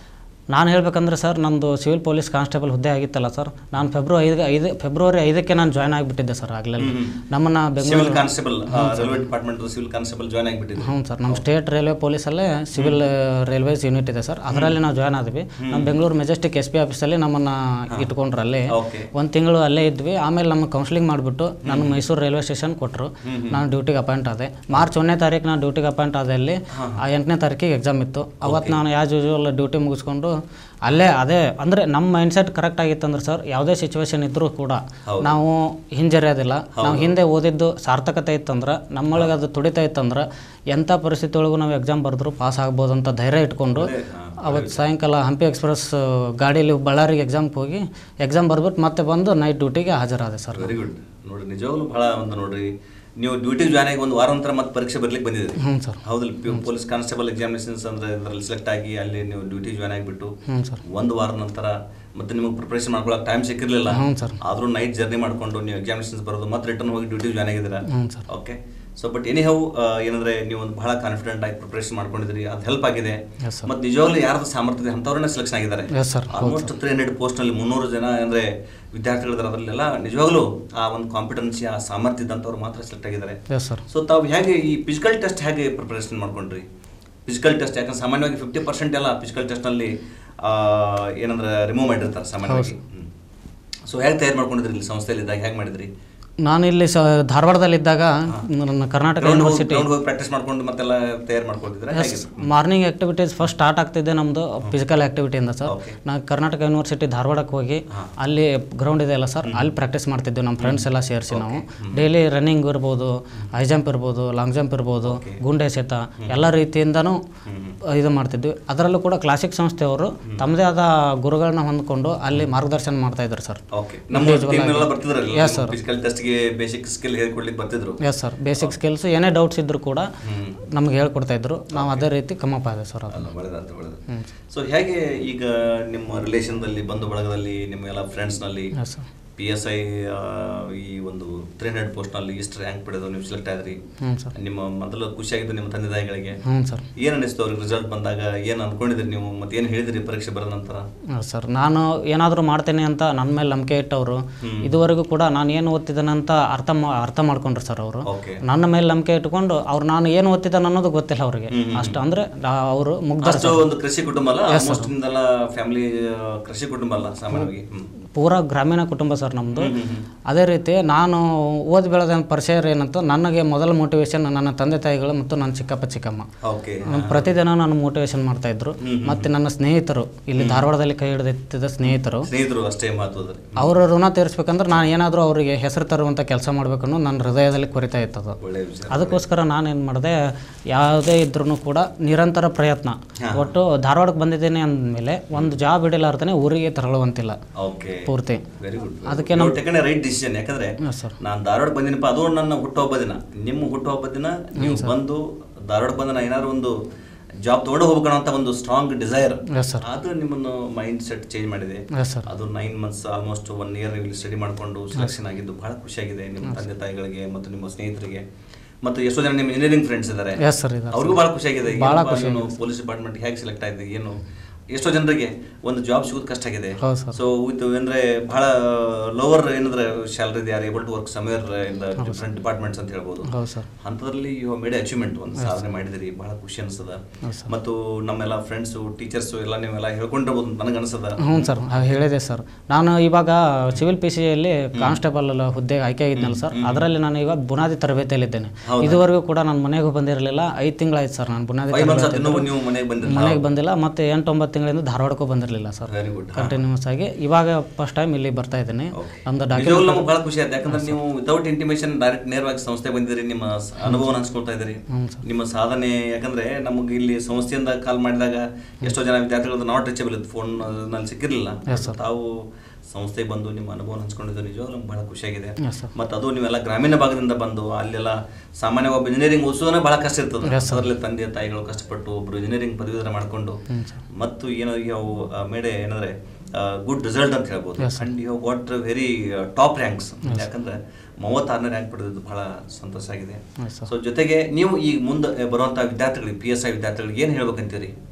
ನಾನು ಹೇಳ್ಬೇಕಂದ್ರೆ ಸರ್ ನಂದು ಸಿವಿಲ್ ಪೊಲೀಸ್ ಕಾನ್ಸ್ಟೇಬಲ್ ಹುದ್ದೆ ಆಗಿತ್ತಲ್ಲ ಸರ್ ನಾನು ಫೆಬ್ರವರಿ ಐದು ಐದು ಫೆಬ್ರವರಿ ಐದಕ್ಕೆ ನಾನು ಜಾಯ್ನ್ ಆಗಿಬಿಟ್ಟಿದ್ದೆ ಸರ್ ಆಗಲೇ ನಮ್ಮನ್ನು civil Bengaluru constable railway department civil constable join ಆಗಿಬಿಟ್ಟಿದ್ರು ಹ್ಞೂ ಸರ್ ನಮ್ಮ ಸ್ಟೇಟ್ ರೈಲ್ವೆ ಪೊಲೀಸಲ್ಲೇ ಸಿವಿಲ್ ರೈಲ್ವೇಸ್ ಯೂನಿಟ್ ಇದೆ ಸರ್ ಅದರಲ್ಲಿ ನಾವು ಜಾಯ್ನ್ ಆದ್ವಿ ನಮ್ಮ ಬೆಂಗಳೂರು ಮೆಜೆಸ್ಟಿಕ್ ಎಸ್ ಪಿ ಆಫೀಸಲ್ಲಿ ನಮ್ಮನ್ನು ಇಟ್ಕೊಂಡ್ರು ಅಲ್ಲೇ ಓಕೆ ಒಂದು ತಿಂಗಳು ಅಲ್ಲೇ ಇದ್ವಿ ಆಮೇಲೆ ನಮಗೆ ಕೌನ್ಸಿಲಿಂಗ್ ಮಾಡಿಬಿಟ್ಟು ನಾನು ಮೈಸೂರು ರೈಲ್ವೆ ಸ್ಟೇಷನ್ ಕೊಟ್ಟರು ನಾನು ಡ್ಯೂಟಿಗೆ ಅಪಾಯಿಂಟ್ ಆದೆ ಮಾರ್ಚ್ ಒಂದನೇ ತಾರೀಕು ನಾನು ಡ್ಯೂಟಿಗೆ ಅಪಾಯಿಂಟ್ ಆದ ಅಲ್ಲಿ ಆ ಎಂಟನೇ ತಾರೀಕಿಗೆ ಎಕ್ಸಾಮ್ ಇತ್ತು ಅವತ್ತು ನಾನು ಆ್ಯಸ್ ಯೂಶುವಲ್ ಡ್ಯೂಟಿ ಮುಗಿಸ್ಕೊಂಡು ಅಲ್ಲೇ ಅದೇ ಅಂದರೆ ನಮ್ಮ ಮೈಂಡ್ಸೆಟ್ ಕರೆಕ್ಟ್ ಆಗಿತ್ತಂದ್ರೆ ಸರ್ ಯಾವುದೇ ಸಿಚುವೇಶನ್ ಇದ್ದರೂ ಕೂಡ ನಾವು ಹಿಂಜರಿಯೋದಿಲ್ಲ ನಾವು ಹಿಂದೆ ಓದಿದ್ದು ಸಾರ್ಥಕತೆ ಇತ್ತಂದ್ರೆ ನಮ್ಮೊಳಗೆ ಅದು ತುಡಿತಾ ಇತ್ತಂದ್ರೆ ಎಂಥ ಪರಿಸ್ಥಿತಿ ಒಳಗೂ ನಾವು ಎಕ್ಸಾಮ್ ಬರೆದ್ರು ಪಾಸ್ ಆಗ್ಬೋದು ಅಂತ ಧೈರ್ಯ ಇಟ್ಕೊಂಡು ಅವತ್ತು ಸಾಯಂಕಾಲ ಹಂಪಿ ಎಕ್ಸ್ಪ್ರೆಸ್ ಗಾಡೀಲಿ ಬಳ್ಳಾರಿಗೆ ಎಕ್ಸಾಮ್ಗೆ ಹೋಗಿ ಎಕ್ಸಾಮ್ ಬರ್ಬಿಟ್ಟು ಮತ್ತೆ ಬಂದು ನೈಟ್ ಡ್ಯೂಟಿಗೆ ಹಾಜರಾದೆ ಸರ್ ವೆರಿ ಗುಡ್ ನೋಡ್ರಿ ನಿಜವಾಗ್ಲೂ ಬಹಳ ಒಂದು ನೋಡ್ರಿ ನೀವು ಡ್ಯೂಟಿಗೆ ಜಾಯ್ನ್ ಆಗಿ ಒಂದು ವಾರ ನಂತರ ಮತ್ತೆ ಪರೀಕ್ಷೆ ಬರ್ಲಿಕ್ಕೆ ಬಂದಿದ್ದೀರಿ ಹ್ಞೂ ಸರ್ ಹೌದಲ್ಲ ಪೊಲೀಸ್ ಕಾನ್ಸ್ಟೇಬಲ್ ಎಕ್ಸಾಮಿನೇಷನ್ಸ್ ಅಂದ್ರೆ ಇದರಲ್ಲಿ ಸೆಲೆಕ್ಟ್ ಆಗಿ ಅಲ್ಲಿ ನೀವು ಡ್ಯೂಟಿ ಜಾಯ್ನ್ ಆಗಿಬಿಟ್ಟು ಹ್ಞೂ ಸರ್ ಒಂದು ವಾರ ನಂತರ ಮತ್ತೆ ನಿಮಗೆ ಪ್ರಿಪರೇಷನ್ ಮಾಡ್ಕೊಳಕ್ಕೆ ಟೈಮ್ ಸಿಕ್ಕಿರಲಿಲ್ಲ ಹ್ಞೂ ಸರ್ ಆದರೂ ನೈಟ್ ಜರ್ನಿ ಮಾಡ್ಕೊಂಡು ನೀವು ಎಕ್ಸಾಮಿನೇಷನ್ಸ್ ಬರೋದು ಮತ್ತೆ ರಿಟರ್ನ್ ಹೋಗಿ ಡ್ಯೂಟಿ ಜಾಯ್ನ್ ಆಗಿದ್ದೀರಾ ಹ್ಞೂ sir okay so but anyhow ಏನಂದ್ರೆ ನೀವು ಒಂದು ಬಹಳ ಕಾನ್ಫಿಡೆಂಟ್ ಆಗಿ ಪ್ರಿಪರೇಷನ್ ಮಾಡ್ಕೊಂಡಿದ್ರಿ ಅದು ಹೆಲ್ಪ್ ಆಗಿದೆ ಎಸ್ ಸರ್ ಮತ್ತೆ ನಿಜವಾಗ್ಲೂ ಯಾರ್ದು ಸಾಮರ್ಥ್ಯ ಇದೆ ಅಂಥವ್ರನ್ನ ಸೆಲೆಕ್ಷನ್ ಆಗಿದ್ದಾರೆ yes sir almost three hundred ಪೋಸ್ಟ್ನಲ್ಲಿ ಮುನ್ನೂರು ಜನ ಅಂದರೆ ವಿದ್ಯಾರ್ಥಿಗಳಿದ್ದಾರೆ ಅದರಲ್ಲೆಲ್ಲ ನಿಜವಾಗ್ಲೂ ಆ ಒಂದು ಕಾಂಪಿಟೆನ್ಸಿ ಆ ಸಾಮರ್ಥ್ಯ ಇದ್ದಂಥವ್ರು ಮಾತ್ರ ಸೆಲೆಕ್ಟ್ ಆಗಿದ್ದಾರೆ ಎಸ್ ಸರ್ ಸೊ ತಾವು ಹೇಗೆ ಈ ಫಿಸಿಕಲ್ ಟೆಸ್ಟ್ ಹೇಗೆ ಪ್ರಿಪರೇಷನ್ ಮಾಡ್ಕೊಂಡ್ರಿ ಫಿಸಿಕಲ್ ಟೆಸ್ಟ್ ಯಾಕಂದ್ರೆ ಸಾಮಾನ್ಯವಾಗಿ ಫಿಫ್ಟಿ ಪರ್ಸೆಂಟ್ ಎಲ್ಲ ಫಿಸಿಕಲ್ ಟೆಸ್ಟ್ನಲ್ಲಿ ಏನಂದ್ರೆ ರಿಮೂವ್ ಮಾಡಿರ್ತಾರೆ ಸಾಮಾನ್ಯವಾಗಿ ಸೊ ಹೇಗೆ ತಯಾರು ಮಾಡ್ಕೊಂಡಿದ್ರಿ ಇಲ್ಲಿ ಸಂಸ್ಥೆಯಲ್ಲಿ ಇದ್ದಾಗ ಹೇಗೆ ಮಾಡಿದ್ರಿ ನಾನು ಇಲ್ಲಿ ಸ ಧಾರವಾಡದಲ್ಲಿದ್ದಾಗ ನನ್ನ ಕರ್ನಾಟಕ ಗ್ರೌಂಡ್ ಹೋಗಿ ಯೂನಿವರ್ಸಿಟಿ ಗ್ರೌಂಡ್ ಹೋಗಿ ಪ್ರಾಕ್ಟೀಸ್ ಮಾಡ್ಕೊಂಡು ಮತ್ತೆಲ್ಲ ತಯಾರು ಮಾಡ್ಕೊಳ್ತಿದ್ರೆ ಹೇಗೆ ಮಾರ್ನಿಂಗ್ ಆಕ್ಟಿವಿಟೀಸ್ ಫಸ್ಟ್ ಸ್ಟಾರ್ಟ್ ಆಗ್ತಿದ್ದೆ ನಮ್ಮದು ಫಿಸಿಕಲ್ ಆಕ್ಟಿವಿಟಿಯಿಂದ ಸರ್ Okay. ನಾನು ಕರ್ನಾಟಕ ಯೂನಿವರ್ಸಿಟಿ ಧಾರವಾಡಕ್ಕೆ ಹೋಗಿ ಅಲ್ಲಿ ಗ್ರೌಂಡ್ ಇದೆ ಅಲ್ಲ ಸರ್ ಅಲ್ಲಿ ಪ್ರಾಕ್ಟೀಸ್ ಮಾಡ್ತಿದ್ವಿ ನಮ್ಮ ಫ್ರೆಂಡ್ಸ್ ಎಲ್ಲ ಸೇರಿಸಿ ನಾವು ಡೈಲಿ ರನ್ನಿಂಗ್ ಇರ್ಬೋದು ಹೈ ಜಂಪ್ ಇರ್ಬೋದು ಲಾಂಗ್ ಜಂಪ್ ಇರ್ಬೋದು ಗುಂಡೆ ಎಸೆತ ಎಲ್ಲ ರೀತಿಯಿಂದನೂ ಇದು ಮಾಡ್ತಿದ್ವಿ ಅದರಲ್ಲೂ ಕೂಡ ಕ್ಲಾಸಿಕ್ ಸಂಸ್ಥೆಯವರು ತಮ್ಮದೇ ಆದ ಗುರುಗಳನ್ನ ಹೊಂದ್ಕೊಂಡು ಅಲ್ಲಿ ಮಾರ್ಗದರ್ಶನ ಮಾಡ್ತಾ ಇದ್ರು ಸರ್ ಓಕೆ ನಮ್ಮ ಟೀಮ್ ಎಲ್ಲ ಬರ್ತಿದ್ರಲ್ಲ Yes, sir. ಫಿಸಿಕಲ್ ಟೆಸ್ಟ್ಗೆ ಬೇಸಿಕ್ ಸ್ಕಿಲ್ ಹೇಳ್ಕೊಡ್ಲಿಕ್ಕೆ ಬರ್ತಿದ್ರು ಎಸ್ ಸರ್ ಬೇಸಿಕ್ ಸ್ಕಿಲ್ಸ್ ಏನೇ ಡೌಟ್ಸ್ ಇದ್ದರೂ ಕೂಡ ನಮ್ಗೆ ಹೇಳ್ಕೊಡ್ತಾ ಇದ್ರು ನಾವು ಅದೇ ರೀತಿ ಕಮ್ಮಪ್ಪ ಇದೆ ಸರ್ ಅದು ಅಲ್ಲ ಒಳ್ಳೆದಂತ ಒಳ್ಳೆದು ಸೊ ಹೇಗೆ ಈಗ ನಿಮ್ಮ ರಿಲೇಷನ್ದಲ್ಲಿ ಬಂಧು ಬಳಗದಲ್ಲಿ ನಿಮ್ಮ ಎಲ್ಲ ಫ್ರೆಂಡ್ಸ್ನಲ್ಲಿ yes sir P S I ಈ ಒಂದು ತ್ರೀ ಹಂಡ್ರೆಡ್ ಪೋಸ್ಟ್ನಲ್ಲಿ ಇಷ್ಟು ರ್ಯಾಂಕ್ ಪಡೆದು ನೀವು ಸೆಲೆಕ್ಟ್ ಆದ್ರಿ ಹ್ಞೂ ಸರ್ ನಿಮ್ಮ ಮೊದಲು ಖುಷಿಯಾಗಿದ್ದು ನಿಮ್ಮ ತಂದೆ ತಾಯಿಗಳಿಗೆ ಹ್ಞೂ ಸರ್ ಏನು ಅನಿಸ್ತು ಅವ್ರಿಗೆ ರಿಸಲ್ಟ್ ಬಂದಾಗ ಏನು ಅನ್ಕೊಂಡಿದ್ರಿ ನೀವು ಮತ್ತೆ ಏನು ಹೇಳಿದ್ರಿ ಪರೀಕ್ಷೆ ಬರೆದ ನಂತರ ಹೌದು ಸರ್ ನಾನು ಏನಾದರೂ ಮಾಡ್ತೇನೆ ಅಂತ ನನ್ನ ಮೇಲೆ ನಂಬಿಕೆ ಇಟ್ಟವರು ಇದುವರೆಗೂ ಕೂಡ ನಾನು ಏನು ಓದ್ತಿದ್ದೇನೆ ಅಂತ ಅರ್ಥ ಮಾ ಅರ್ಥ ಮಾಡ್ಕೊಂಡ್ರು ಸರ್ ಅವರು ಓಕೆ ನನ್ನ ಮೇಲೆ ನಂಬಿಕೆ ಇಟ್ಕೊಂಡು ಅವ್ರು ನಾನು ಏನು ಓದ್ತಿದ್ದಾನೆ ಅನ್ನೋದು ಗೊತ್ತಿಲ್ಲ ಅವರಿಗೆ ಅಷ್ಟು ಅಂದರೆ ಅವರು ಮುಗ್ಧರು ಅಷ್ಟು ಒಂದು ಕೃಷಿ ಕುಟುಂಬ ಅಲ್ಲ ಆಲ್ಮೋಸ್ಟ್ ನಿಮ್ದೆಲ್ಲ ಫ್ಯಾಮಿಲಿ ಕೃಷಿ ಕುಟುಂಬ ಅಲ್ಲ ಸಾಮಾನ್ಯವಾಗಿ ಹ್ಮ್. ಪೂರಾ ಗ್ರಾಮೀಣ ಕುಟುಂಬ ಸರ್ ನಮ್ಮದು ಅದೇ ರೀತಿ ನಾನು ಓದಿ ಬೆಳೆದ ಪರಿಚಯ ಏನಂತ ನನಗೆ ಮೊದಲ ಮೋಟಿವೇಶನ್ ನನ್ನ ತಂದೆ ತಾಯಿಗಳು ಮತ್ತು ನನ್ನ ಚಿಕ್ಕಪ್ಪ ಚಿಕ್ಕಮ್ಮ ಓಕೆ ನಾನು ಪ್ರತಿದಿನ ನಾನು ಮೋಟಿವೇಶನ್ ಮಾಡ್ತಾ ಇದ್ರು ಮತ್ತು ನನ್ನ ಸ್ನೇಹಿತರು ಇಲ್ಲಿ ಧಾರವಾಡದಲ್ಲಿ ಕೈ ಹಿಡಿದಿದ್ದ ಸ್ನೇಹಿತರು ಸ್ನೇಹಿತರು ಅಷ್ಟೇ ಮಹತ್ವದ ಅವರ ಋಣ ತೀರಿಸ್ಬೇಕಂದ್ರೆ ನಾನು ಏನಾದರೂ ಅವರಿಗೆ ಹೆಸರು ತರುವಂಥ ಕೆಲಸ ಮಾಡಬೇಕನ್ನೋ ನನ್ನ ಹೃದಯದಲ್ಲಿ ಕೊರಿತಾ ಇತ್ತದು ಒಳ್ಳೆಯ ವಿಚಾರ ಅದಕ್ಕೋಸ್ಕರ ನಾನೇನು ಮಾಡಿದೆ ಯಾವುದೇ ಇದ್ರೂ ಕೂಡ ನಿರಂತರ ಪ್ರಯತ್ನ ಒಟ್ಟು ಧಾರವಾಡಕ್ಕೆ ಬಂದಿದ್ದೇನೆ ಅಂದಮೇಲೆ ಒಂದು ಜಾಬ್ ಹಿಡಿಲಾರ್ದೇ ಊರಿಗೆ ತೆರಳುವಂತಿಲ್ಲ ಓಕೆ ಪೂರ್ತಿ ವೆರಿ ಗುಡ್ ಅದಕ್ಕೆ ನಾವು ಟೇಕನ್ ರೈಟ್ ಡಿಸಿಷನ್ ಯಾಕಂದ್ರೆ ಹಾಂ ಸರ್ ನಾನು ಧಾರವಾಡ ಬಂದಿನಪ್ಪ ಅದು ನನ್ನ ಹುಟ್ಟುಹಬ್ಬ ದಿನ ನಿಮ್ಮ ಹುಟ್ಟುಹಬ್ಬ ದಿನ ನೀವು ಬಂದು ಧಾರವಾಡ ಬಂದ ನಾನು ಏನಾದ್ರು ಒಂದು ಜಾಬ್ ತೊಗೊಂಡು ಹೋಗ್ಬೇಕನ್ನೋ ಅಂತ ಒಂದು ಸ್ಟ್ರಾಂಗ್ ಡಿಸೈರ್ ಎಸ್ ಸರ್ ಅದು ನಿಮ್ಮನ್ನು ಮೈಂಡ್ ಸೆಟ್ ಚೇಂಜ್ ಮಾಡಿದೆ ಎಸ್ ಸರ್ ಅದು nine months almost one year ಇಲ್ಲಿ ಸ್ಟಡಿ ಮಾಡಿಕೊಂಡು ಸೆಲೆಕ್ಷನ್ ಆಗಿದ್ದು ಬಹಳ ಖುಷಿಯಾಗಿದೆ ನಿಮ್ಮ ತಂದೆ ತಾಯಿಗಳಿಗೆ ಮತ್ತು ನಿಮ್ಮ ಸ್ನೇಹಿತರಿಗೆ ಮತ್ತು ಎಷ್ಟೋ ಜನ ನಿಮ್ಮ ಇಂಜಿನಿಯರಿಂಗ್ ಫ್ರೆಂಡ್ಸ್ ಇದ್ದಾರೆ ಎಸ್ ಸರ್ ಇದೆ ಅವ್ರಿಗೂ ಬಹಳ ಖುಷಿಯಾಗಿದೆ ಬಹಳ ಏನಪ್ಪಾ ನೀನು ಪೊಲೀಸ್ ಡಿಪಾರ್ಟ್ಮೆಂಟ್ ಹೇಗೆ ಸೆಲೆಕ್ಟ್ ಆಗಿದೆ ಏನು ಎಷ್ಟೋ ಜನರಿಗೆ ಒಂದು ಜಾಬ್ ಸಿಗೋದು ಕಷ್ಟ ಆಗಿದೆ ಹೌದು ಸರ್ ಸೊ ಇದು ಅಂದ್ರೆ ಬಹಳ ಲೋವರ್ ಏನಂದ್ರೆ salary they are able to work somewhere in the different departments ಅಂತ ಹೇಳ್ಬೋದು ಹೌದು ಸರ್ ಅಂಥದ್ರಲ್ಲಿ ಯು ಮೇಡ್ ಅಚೀವ್ಮೆಂಟ್ ಒಂದು ಸಾಧನೆ ಮಾಡಿದಿರಿ ಬಹಳ ಖುಷಿ ಅನಿಸ್ತದ ಹೌದು ಸರ್ ಮತ್ತು ನಮ್ಮೆಲ್ಲ ಫ್ರೆಂಡ್ಸು ಟೀಚರ್ಸು ಎಲ್ಲ ನೀವೆಲ್ಲ ಹೇಳ್ಕೊಂಡಿರ್ಬೋದು ಅಂತ ನನಗೆ ಅನಿಸ್ತದ ಹ್ಞೂ ಸರ್ ಅದು ಹೇಳಿದೆ ಸರ್ ನಾನು ಇವಾಗ ಸಿವಿಲ್ ಪಿ ಸಿಯಲ್ಲಿ ಕಾನ್ಸ್ಟೇಬಲ್ ಹುದ್ದೆಗೆ ಆಯ್ಕೆ ಆಗಿದ್ನಲ್ಲ ಸರ್ ಅದರಲ್ಲಿ ನಾನು ಇವಾಗ ಬುನಾದಿ ತರಬೇತಿಯಲ್ಲಿದ್ದೇನೆ ಇದುವರೆಗೂ ಕೂಡ ನಾನು ಮನೆಗೂ ಬಂದಿರಲಿಲ್ಲ ಐದು ತಿಂಗಳಾಯ್ತು ಸರ್ ನಾನು ಬುನಾದಿ ಫೈವ್ ಮಂತ್ಸ್ ತರಬೇತಿ ಇನ್ನೂ ನೀವು ಮನೆಗೆ ಬಂದಿರಲಿಲ್ಲ ಮನೆಗೆ ಬಂದಿಲ್ಲ ಮತ್ತು ಎಂಟು ಒಂಬತ್ತು ತಿಂಗಳಿಂದ ಧಾರವಾಡಕ್ಕೂ ಬಂದಿರಲಿಲ್ಲ ಸರ್ ವೆರಿ ಗುಡ್ ಕಂಟಿನ್ಯೂಸ್ ಆಗಿ ಇವಾಗ ಫಸ್ಟ್ ಟೈಮ್ ಇಲ್ಲಿ ಬರ್ತಾ ಇದ್ದೀನಿ ನಮ್ದು ಡಾಕ್ಯುಮೆಂಟ್ ನಿಜವಾಗ್ಲೂ ನಮ್ಗೆ ಬಹಳ ಖುಷಿ ಆಯ್ತು ಯಾಕಂದ್ರೆ ನೀವು ವಿತೌಟ್ ಇಂಟಿಮೇಷನ್ ಡೈರೆಕ್ಟ್ ನೇರವಾಗಿ ಸಂಸ್ಥೆ ಬಂದಿರಿ ನಿಮ್ಮ ಸ- ಅನುಭವನ ಹಂಚ್ಕೊಳ್ತಾ ಇದ್ದೀರಿ ಹ್ಞೂ ಸರ್ ನಿಮ್ಮ ಸಾಧನೆ ಯಾಕಂದ್ರೆ ನಮಗೆ ಇಲ್ಲಿ ಸಂಸ್ಥೆಯಿಂದ ಕಾಲ್ ಮಾಡಿದಾಗ ಎಷ್ಟೋ ಜನ ವಿದ್ಯಾರ್ಥಿಗಳು ನಾಟ್ ರೀಚಬಲ್ ಇತ್ತು ಫೋನ್ ನಲ್ಲಿ ಸಿಕ್ಕಿರಲಿಲ್ಲ Yes, sir. ತಾವು ಸಂಸ್ಥೆಗೆ ಬಂದು ನಿಮ್ಮ ಅನುಭವ ಹಂಚ್ಕೊಂಡಿದ್ದು ನಿಜವಾಗ್ಲೂ ನಮ್ಗೆ ಬಹಳ ಖುಷಿಯಾಗಿದೆ ಎಸ್ ಸರ್ ಮತ್ತು ಅದು ನೀವೆಲ್ಲ ಗ್ರಾಮೀಣ ಭಾಗದಿಂದ ಬಂದು ಅಲ್ಲೆಲ್ಲ ಸಾಮಾನ್ಯ ಒಬ್ಬ ಇಂಜಿನಿಯರಿಂಗ್ ಓದಿಸೋದೇ ಬಹಳ ಕಷ್ಟ ಇರ್ತದೆ Yes, sir. ಅದರಲ್ಲಿ ತಂದೆ ತಾಯಿಗಳು ಕಷ್ಟಪಟ್ಟು ಒಬ್ರು ಇಂಜಿನಿಯರಿಂಗ್ ಪದವೀಧರ ಮಾಡಿಕೊಂಡು ಹ್ಞೂ ಸರ್ ಮತ್ತು ಏನೋ ಅವು ಮೇಡೆ ಏನಂದ್ರೆ ಗುಡ್ ರಿಸಲ್ಟ್ ಅಂತ ಹೇಳ್ಬೋದು Yes, sir. And you what very top ranks ಯಾಕಂದ್ರೆ ಮೂವತ್ತಾರನೇ ರ್ಯಾಂಕ್ ಪಡೆದಿದ್ದು ಬಹಳ ಸಂತೋಷ ಆಗಿದೆ ಎಸ್ ಸರ್ ಸೊ ಜೊತೆಗೆ ನೀವು ಈಗ ಮುಂದೆ ಬರುವಂಥ ವಿದ್ಯಾರ್ಥಿಗಳಿಗೆ ಪಿ ಎಸ್ ಐ ವಿದ್ಯಾರ್ಥಿಗಳಿಗೆ ಏನು ಹೇಳ್ಬೇಕಂತೀರಿ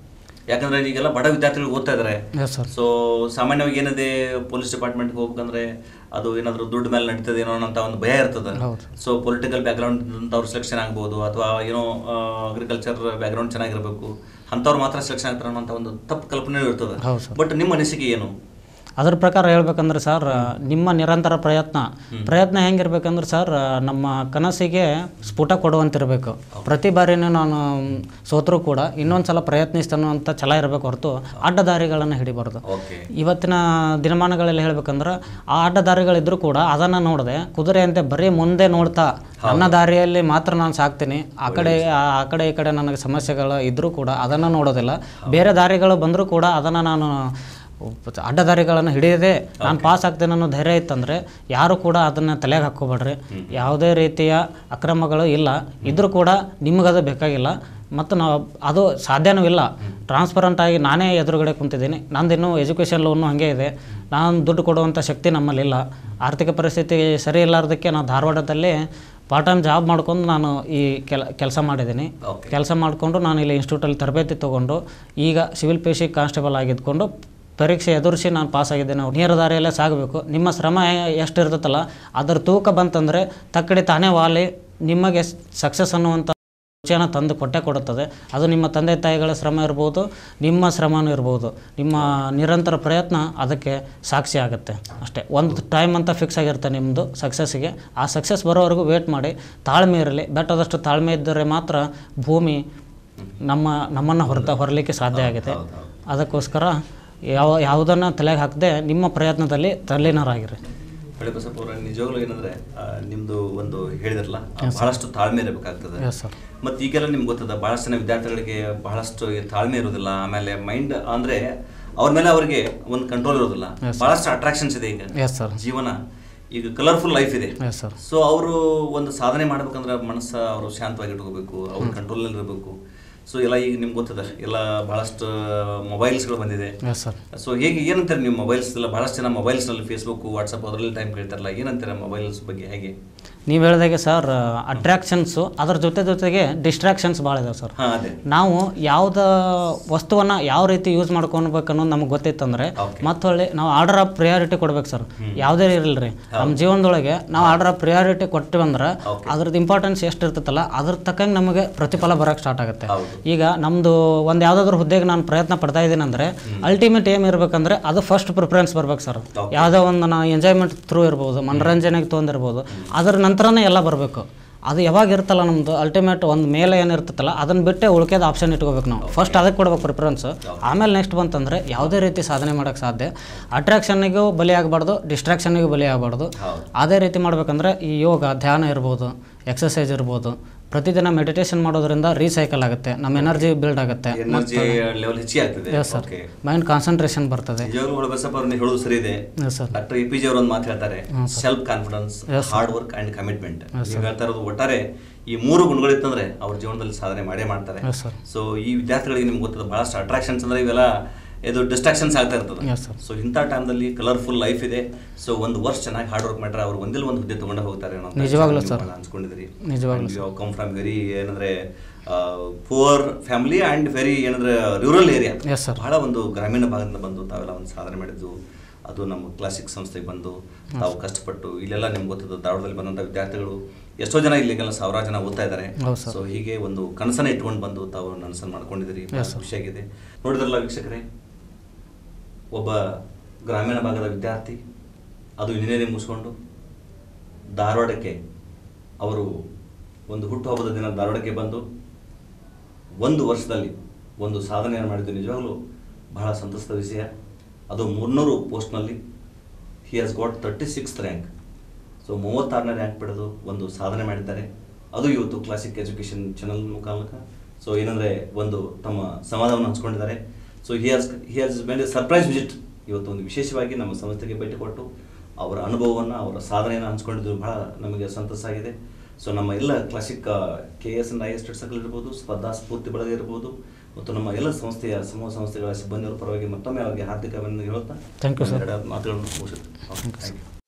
ಯಾಕಂದ್ರೆ ಈಗೆಲ್ಲ ಬಡ ವಿದ್ಯಾರ್ಥಿಗಳು ಓದ್ತಾ ಇದ್ದಾರೆ ಎಸ್ ಸರ್ ಸೊ ಸಾಮಾನ್ಯವಾಗಿ ಏನಿದೆ ಪೊಲೀಸ್ ಡಿಪಾರ್ಟ್ಮೆಂಟ್ಗೆ ಹೋಗ್ಬೇಕಂದ್ರೆ ಅದು ಏನಾದರೂ ದುಡ್ಡು ಮೇಲೆ ನಡೀತದೆ ಏನೋ ಅಂತ ಒಂದು ಭಯ ಇರ್ತದೆ ಹೌದು. ಸೊ ಪೊಲಿಟಿಕಲ್ ಬ್ಯಾಕ್ಗ್ರೌಂಡ್ ಅವ್ರು ಸೆಲೆಕ್ಷನ್ ಆಗ್ಬೋದು ಅಥವಾ ಏನೋ ಅಗ್ರಿಕಲ್ಚರ್ ಬ್ಯಾಕ್ಗ್ರೌಂಡ್ ಚೆನ್ನಾಗಿರಬೇಕು ಅಂಥವ್ರು ಮಾತ್ರ ಸೆಲೆಕ್ಷನ್ ಆಗ್ತಾರೆ ಅನ್ನೋ ಒಂದು ತಪ್ಪು ಕಲ್ಪನೆ ಇರ್ತದೆ ಹೌದು ಸರ್ ಬಟ್ ನಿಮ್ಮ ಅನಿಸಿಕೆ ಏನು ಅದ್ರ ಪ್ರಕಾರ ಹೇಳ್ಬೇಕಂದ್ರೆ ಸರ್ ನಿಮ್ಮ ನಿರಂತರ ಪ್ರಯತ್ನ ಪ್ರಯತ್ನ ಹೆಂಗಿರ್ಬೇಕಂದ್ರೆ ಸರ್ ನಮ್ಮ ಕನಸಿಗೆ ಸ್ಫುಟ ಕೊಡುವಂತಿರಬೇಕು ಪ್ರತಿ ಬಾರಿನೂ ನಾನು ಸೋತರೂ ಕೂಡ ಇನ್ನೊಂದು ಸಲ ಪ್ರಯತ್ನಿಸ್ತಾನೋ ಅಂತ ಛಲ ಇರಬೇಕು ಹೊರತು ಅಡ್ಡದಾರಿಗಳನ್ನು ಹಿಡಿಬಾರ್ದು ಓಕೆ ಇವತ್ತಿನ ದಿನಮಾನಗಳಲ್ಲಿ ಹೇಳ್ಬೇಕಂದ್ರೆ ಆ ಅಡ್ಡದಾರಿಗಳಿದ್ರೂ ಕೂಡ ಅದನ್ನು ನೋಡದೆ ಕುದುರೆಯಂತೆ ಬರೀ ಮುಂದೆ ನೋಡ್ತಾ ನನ್ನ ದಾರಿಯಲ್ಲಿ ಮಾತ್ರ ನಾನು ಸಾಕ್ತೀನಿ ಆ ಕಡೆ ಆ ಆ ಕಡೆ ಈ ಕಡೆ ನನಗೆ ಸಮಸ್ಯೆಗಳು ಇದ್ದರೂ ಕೂಡ ಅದನ್ನು ನೋಡೋದಿಲ್ಲ ಬೇರೆ ದಾರಿಗಳು ಬಂದರೂ ಕೂಡ ಅದನ್ನು ನಾನು ಅಡ್ಡದಾರಿಗಳನ್ನು ಹಿಡಿಯದೆ ನಾನು ಪಾಸ್ ಆಗ್ತೇನೆ ಅನ್ನೋ ಧೈರ್ಯ ಇತ್ತಂದರೆ ಯಾರು ಕೂಡ ಅದನ್ನು ತಲೆಗೆ ಹಾಕ್ಕೋಬೇಡ್ರಿ ಯಾವುದೇ ರೀತಿಯ ಅಕ್ರಮಗಳು ಇಲ್ಲ ಇದ್ರೂ ಕೂಡ ನಿಮಗದು ಬೇಕಾಗಿಲ್ಲ ಮತ್ತು ನಾವು ಅದು ಸಾಧ್ಯನೂ ಇಲ್ಲ ಟ್ರಾನ್ಸ್ಪರೆಂಟ್ ಆಗಿ ನಾನೇ ಎದುರುಗಡೆ ಕುಂತಿದ್ದೀನಿ ನಂದಿನ್ನೂ ಎಜುಕೇಷನ್ ಲೋನು ಹಾಗೆ ಇದೆ ನಾನು ದುಡ್ಡು ಕೊಡುವಂಥ ಶಕ್ತಿ ನಮ್ಮಲ್ಲಿಲ್ಲ ಆರ್ಥಿಕ ಪರಿಸ್ಥಿತಿ ಸರಿ ಇಲ್ಲಾರ್ದಕ್ಕೆ ನಾವು ಧಾರವಾಡದಲ್ಲಿ ಪಾರ್ಟ್ ಟೈಮ್ ಜಾಬ್ ಮಾಡ್ಕೊಂಡು ನಾನು ಈ ಕೆಲ ಕೆಲಸ ಮಾಡಿದ್ದೀನಿ ಓಕೆ ಕೆಲಸ ಮಾಡಿಕೊಂಡು ನಾನು ಇಲ್ಲಿ ಇನ್ಸ್ಟಿಟ್ಯೂಟಲ್ಲಿ ತರಬೇತಿ ತೊಗೊಂಡು ಈಗ ಸಿವಿಲ್ ಪೇಶಿ ಕಾನ್ಸ್ಟೇಬಲ್ ಆಗಿದ್ಕೊಂಡು ಪರೀಕ್ಷೆ ಎದುರಿಸಿ ನಾನು ಪಾಸ್ ಆಗಿದ್ದೇನೆ ನೇರ ದಾರಿಯಲ್ಲೇ ಸಾಗಬೇಕು ನಿಮ್ಮ ಶ್ರಮ ಎಷ್ಟು ಇರ್ತೈತಲ್ಲ ಅದರ ತೂಕ ಬಂತಂದರೆ ತಕ್ಕಡಿ ತಾನೇ ವಾಲಿ ನಿಮಗೆ ಸಕ್ಸಸ್ ಅನ್ನುವಂಥ ರುಚಿಯನ್ನು ತಂದು ಕೊಟ್ಟೆ ಕೊಡುತ್ತದೆ ಅದು ನಿಮ್ಮ ತಂದೆ ತಾಯಿಗಳ ಶ್ರಮ ಇರ್ಬೋದು ನಿಮ್ಮ ಶ್ರಮನೂ ಇರ್ಬೋದು ನಿಮ್ಮ ನಿರಂತರ ಪ್ರಯತ್ನ ಅದಕ್ಕೆ ಸಾಕ್ಷಿ ಆಗುತ್ತೆ ಅಷ್ಟೇ ಒಂದು ಟೈಮ್ ಅಂತ ಫಿಕ್ಸ್ ಆಗಿರುತ್ತೆ ನಿಮ್ಮದು ಸಕ್ಸಸ್ಸಿಗೆ ಆ ಸಕ್ಸಸ್ ಬರೋವರೆಗೂ ವೇಟ್ ಮಾಡಿ ತಾಳ್ಮೆ ಇರಲಿ ಬೆಟ್ಟದಷ್ಟು ತಾಳ್ಮೆ ಇದ್ದರೆ ಮಾತ್ರ ಭೂಮಿ ನಮ್ಮ ನಮ್ಮನ್ನು ಹೊರತ ಹೊರಲಿಕ್ಕೆ ಸಾಧ್ಯ ಆಗಿದೆ ಅದಕ್ಕೋಸ್ಕರ ಯಾವ ಯಾವುದನ್ನು ತಲೆಗೆ ಹಾಕದೆ ನಿಮ್ಮ ಪ್ರಯತ್ನದಲ್ಲಿ ತಲ್ಲೀನರಾಗಿರಿ ಹೊಳೆ ಬಸಪ್ಪ ಅವರ ನಿಜವಾಗ್ಲೂ ಏನಂದ್ರೆ ಆ, ನಿಮ್ದು ಒಂದು ಹೇಳಿದ್ರಲ್ಲ ಆ, ಬಹಳಷ್ಟು ತಾಳ್ಮೆ ಇರಬೇಕಾಗ್ತದೆ ಎಸ್ ಸರ್ ಮತ್ತೆ ಈಗೆಲ್ಲ ನಿಮ್ಗೆ ಗೊತ್ತದ ಬಹಳಷ್ಟು ಜನ ವಿದ್ಯಾರ್ಥಿಗಳಿಗೆ ಬಹಳಷ್ಟು ಈ ತಾಳ್ಮೆ ಇರೋದಿಲ್ಲ ಆಮೇಲೆ ಮೈಂಡ್ ಅಂದ್ರೆ ಅವ್ರ ಮೇಲೆ ಅವರಿಗೆ ಒಂದು ಕಂಟ್ರೋಲ್ ಇರೋದಿಲ್ಲ ಬಹಳಷ್ಟು ಅಟ್ರಾಕ್ಷನ್ಸ್ ಇದೆ ಈಗ ಎಸ್ ಸರ್ ಜೀವನ ಈಗ ಕಲರ್ಫುಲ್ ಲೈಫ್ ಇದೆ ಎಸ್ ಸರ್ ಸೊ ಅವರು ಒಂದು ಸಾಧನೆ ಮಾಡ್ಬೇಕಂದ್ರೆ ಮನಸ್ಸ ಅವರು ಶಾಂತವಾಗಿ ಇಟ್ಕೋಬೇಕು ಅವ್ರ ಕಂಟ್ರೋಲ್ನಲ್ಲಿ ಇರಬೇಕು ಸೊ ಎಲ್ಲ ಈಗ ನಿಮ್ಗೆ ಗೊತ್ತದ ಎಲ್ಲ ಬಹಳಷ್ಟು ಮೊಬೈಲ್ಸ್ಗಳು ಬಂದಿದೆ ಎಸ್ ಸರ್ ಸೊ ಹೇಗೆ ಏನಂತಾರೆ ನೀವು ಮೊಬೈಲ್ಸ್ ಎಲ್ಲ ಬಹಳಷ್ಟು ಜನ ಮೊಬೈಲ್ಸ್ನಲ್ಲಿ ಫೇಸ್ಬುಕ್ ವಾಟ್ಸಪ್ ಅದರಲ್ಲಿ ಟೈಮ್ ಕೇಳ್ತಾರಲ್ಲ ಏನಂತಾರೆ ಮೊಬೈಲ್ಸ್ ಬಗ್ಗೆ ಹೇಗೆ ನೀವು ಹೇಳಿದಾಗೆ ಸರ್ ಅಟ್ರಾಕ್ಷನ್ಸು ಅದರ ಜೊತೆ ಜೊತೆಗೆ ಡಿಸ್ಟ್ರಾಕ್ಷನ್ಸ್ ಭಾಳ ಇದಾವೆ ಸರ್ ಹಾಂ ಅದೇ ನಾವು ಯಾವುದ ವಸ್ತುವನ್ನು ಯಾವ ರೀತಿ ಯೂಸ್ ಮಾಡ್ಕೊಳ್ಬೇಕು ಅನ್ನೋದು ನಮಗೆ ಗೊತ್ತಿತ್ತಂದ್ರೆ Okay. ಮತ್ತೊಳ್ಳೆ ನಾವು ಆರ್ಡರ್ ಆಫ್ ಪ್ರಿಯಾರಿಟಿ ಕೊಡ್ಬೇಕು ಸರ್ ಯಾವುದೇ ಇರಲಿ ರೀ ನಮ್ಮ ಜೀವನದೊಳಗೆ ನಾವು ಆರ್ಡರ್ ಆಫ್ ಪ್ರಿಯಾರಿಟಿ ಕೊಟ್ಟಿವಂದ್ರೆ Okay. ಅದ್ರದ್ದು ಇಂಪಾರ್ಟೆನ್ಸ್ ಎಷ್ಟು ಇರ್ತೈತಲ್ಲ ಅದ್ರ ತಕ್ಕಂಗೆ ನಮಗೆ ಪ್ರತಿಫಲ ಬರೋಕ್ಕೆ ಸ್ಟಾರ್ಟ್ ಆಗುತ್ತೆ ಹೌದು ಈಗ ನಮ್ಮದು ಒಂದು ಯಾವುದಾದ್ರೂ ಹುದ್ದೆಗೆ ನಾನು ಪ್ರಯತ್ನ ಪಡ್ತಾ ಇದ್ದೀನಿ ಅಂದರೆ ಅಲ್ಟಿಮೇಟ್ ಏಮ್ ಇರಬೇಕಂದ್ರೆ ಅದು ಫಸ್ಟ್ ಪ್ರಿಫರೆನ್ಸ್ ಬರ್ಬೇಕು ಸರ್ Okay. ಯಾವುದೋ ಒಂದು ನಾವು ಎಂಜಾಯ್ಮೆಂಟ್ ಥ್ರೂ ಇರ್ಬೋದು ಮನರಂಜನೆಗೆ ತೊಗೊಂಡಿರ್ಬೋದು ಅದ್ರ ನಂತರನೇ ಎಲ್ಲ ಬರಬೇಕು ಅದು ಯಾವಾಗ ಇರ್ತಲ್ಲ ನಮ್ಮದು ಅಲ್ಟಿಮೇಟ್ ಒಂದು ಮೇಲೆ ಏನಿರ್ತೈತಲ್ಲ ಅದನ್ನು ಬಿಟ್ಟೆ ಉಳ್ಕೆದ ಆಪ್ಷನ್ ಇಟ್ಕೋಬೇಕು ನಾವು ಫಸ್ಟ್ ಅದಕ್ಕೆ ಕೊಡ್ಬೇಕು ಪ್ರಿಫರೆನ್ಸ್ ಆಮೇಲೆ ನೆಕ್ಸ್ಟ್ ಬಂತಂದರೆ ಯಾವುದೇ ರೀತಿ ಸಾಧನೆ ಮಾಡೋಕ್ಕೆ ಸಾಧ್ಯ ಅಟ್ರಾಕ್ಷನ್ನಿಗೂ ಬಲಿ ಆಗಬಾರ್ದು ಡಿಸ್ಟ್ರಾಕ್ಷನ್ನಿಗೂ ಬಲಿ ಆಗಬಾರ್ದು ಹೌದು ಅದೇ ರೀತಿ ಮಾಡ್ಬೇಕಂದ್ರೆ ಈ ಯೋಗ ಧ್ಯಾನ ಇರ್ಬೋದು ಎಕ್ಸಸೈಸ್ ಇರ್ಬೋದು ಪ್ರತಿದಿನ ಮೆಡಿಟೇಷನ್ ಮಾಡೋದ್ರಿಂದ ರೀಸೈಕಲ್ ಆಗುತ್ತೆ ನಮ್ಮ ಎನರ್ಜಿ ಬಿಲ್ಡ್ ಆಗುತ್ತೆ ಎನರ್ಜಿ ಲೆವೆಲ್ ಹೆಚ್ಚಿಗೆ ಆಗ್ತದೆ Yes, sir. Okay mind concentration ಬರ್ತದೆ ನಿಜವಾಗ್ಲೂ ಒಳ್ಳೆ ಬಸಪ್ಪ ಅವ್ರು ನೀವು ಹೇಳೋದು ಸರಿ ಇದೆ yes sir doctor A P J ಅವರು ಒಂದು ಮಾತು ಹೇಳ್ತಾರೆ self confidence hard work and commitment ನೀವು ಹೇಳ್ತಾ ಇರೋದು ಒಟ್ಟಾರೆ ಈ ಮೂರು ಗುಣಗಳಿತ್ತಂದ್ರೆ ಅವ್ರ ಜೀವನದಲ್ಲಿ ಸಾಧನೆ ಮಾಡೇ ಮಾಡ್ತಾರೆ ಎಸ್ ಸರ್ ಸೊ ಈ ವಿದ್ಯಾರ್ಥಿಗಳಿಗೆ ನಿಮ್ಗೆ ಗೊತ್ತದ ಬಹಳಷ್ಟು ಅಟ್ರಾಕ್ಷನ್ಸ್ ಅಂದ್ರೆ ಇವೆಲ್ಲ ಇದು ಡಿಸ್ಟ್ರಾಕ್ಷನ್ಸ್ ಆಗ್ತಾ ಇರ್ತದೆ ಎಸ್ ಸರ್ ಸೊ ಇಂಥ ಟೈಮ್ದಲ್ಲಿ ಕಲರ್ಫುಲ್ ಲೈಫ್ ಇದೆ ಸೊ ಒಂದು ವರ್ಷ ಚೆನ್ನಾಗಿ ಹಾರ್ಡ್ ವರ್ಕ್ ಮಾಡ್ರೆ ಅವ್ರು ಒಂದಿಲ್ಲ ಒಂದು ಹುದ್ದೆ ತಗೊಂಡು ಹೋಗ್ತಾರೆ ಅನ್ನೋ ಅಂತ ನಿಜವಾಗ್ಲೂ ನೀವು ಸರ್. ಬಹಳ ಅನ್ಸ್ಕೊಂಡಿದ್ದೀರಿ ನಿಜವಾಗ್ಲೂ ಕಮ್ ಫ್ರಮ್ ವೆರಿ ಏನಂದ್ರೆ ಪುವರ್ ಫ್ಯಾಮಿಲಿ ಅಂಡ್ ವೆರಿ ಏನಂದ್ರೆ ರೂರಲ್ ಏರಿಯಾ ಎಸ್ ಸರ್ ಬಹಳ ಒಂದು ಗ್ರಾಮೀಣ ಭಾಗದಿಂದ ಬಂದು ತಾವೆಲ್ಲ ಒಂದು ಸಾಧನೆ ಮಾಡಿದ್ದು ಅದು ನಮ್ಮ ಕ್ಲಾಸಿಕ್ ಸಂಸ್ಥೆಗೆ ಬಂದು ತಾವು ಕಷ್ಟಪಟ್ಟು ಇಲ್ಲೆಲ್ಲ ನಿಮ್ಗೆ ಗೊತ್ತದ ಧಾರವಾಡದಲ್ಲಿ ಬಂದಂಥ ವಿದ್ಯಾರ್ಥಿಗಳು ಎಷ್ಟೋ ಜನ ಇಲ್ಲಿಗೆಲ್ಲ ಸಾವಿರಾರು ಜನ ಓದ್ತಾ ಇದ್ದಾರೆ ಹೌದು ಸರ್ ಸೊ ಹೀಗೆ ಒಂದು ಕನಸನ್ನ ಇಟ್ಕೊಂಡು ಬಂದು ತಾವು ನನಸನ್ನು ಮಾಡ್ಕೊಂಡಿದ್ದೀರಿ ಬಹಳ Yes, sir. ಖುಷಿಯಾಗಿದೆ ನೋಡಿದ್ರಲ್ಲ ವೀಕ್ಷಕರೇ ಒಬ್ಬ ಗ್ರಾಮೀಣ ಭಾಗದ ವಿದ್ಯಾರ್ಥಿ ಅದು ಇಂಜಿನಿಯರಿಂಗ್ ಮುಗಿಸ್ಕೊಂಡು ಧಾರವಾಡಕ್ಕೆ ಅವರು ಒಂದು ಹುಟ್ಟುಹಬ್ಬದ ದಿನ ಧಾರವಾಡಕ್ಕೆ ಬಂದು ಒಂದು ವರ್ಷದಲ್ಲಿ ಒಂದು ಸಾಧನೆಯನ್ನು ಮಾಡಿದ್ದು ನಿಜವಾಗ್ಲೂ ಬಹಳ ಸಂತಸದ ವಿಷಯ ಅದು ಮೂರ್ನೂರು ಪೋಸ್ಟ್ನಲ್ಲಿ he has got thirty six rank so ಮೂವತ್ತಾರನೇ ರ್ಯಾಂಕ್ ಪಡೆದು ಒಂದು ಸಾಧನೆ ಮಾಡಿದ್ದಾರೆ ಅದು ಇವತ್ತು ಕ್ಲಾಸಿಕ್ ಎಜುಕೇಷನ್ ಚಾನಲ್ ಮುಖಾಂತರ ಸೊ ಏನಂದರೆ ಒಂದು ತಮ್ಮ ಸಮಾಧಾನವನ್ನು ಹಂಚ್ಕೊಂಡಿದ್ದಾರೆ so he has he has made a surprise visit ಇವತ್ತು ಒಂದು ವಿಶೇಷವಾಗಿ ನಮ್ಮ ಸಂಸ್ಥೆಗೆ ಭೇಟಿ ಕೊಟ್ಟು ಅವರ ಅನುಭವವನ್ನು ಅವರ ಸಾಧನೆಯನ್ನು ಹಂಚ್ಕೊಂಡಿದ್ದು ಬಹಳ ನಮಗೆ ಸಂತಸ ಆಗಿದೆ ಸೊ ನಮ್ಮ ಎಲ್ಲ Classic K S and I S circle ಇರ್ಬೋದು ಸ್ಪರ್ಧಾ ಸ್ಫೂರ್ತಿ ಬಳಗ ಇರ್ಬೋದು ಮತ್ತು ನಮ್ಮ ಎಲ್ಲ ಸಂಸ್ಥೆಯ ಸಮೂಹ ಸಂಸ್ಥೆಗಳ ಸಿಬ್ಬಂದಿಯವರ ಪರವಾಗಿ ಮತ್ತೊಮ್ಮೆ ಅವರಿಗೆ ಹಾರ್ದಿಕ ಅಭಿನಂದನೆ ಹೇಳುತ್ತಾ Thank you, sir. ಎರಡು ಮಾತುಗಳನ್ನು ಮುಗಿಸುತ್ತೆ ಥ್ಯಾಂಕ್ ಯು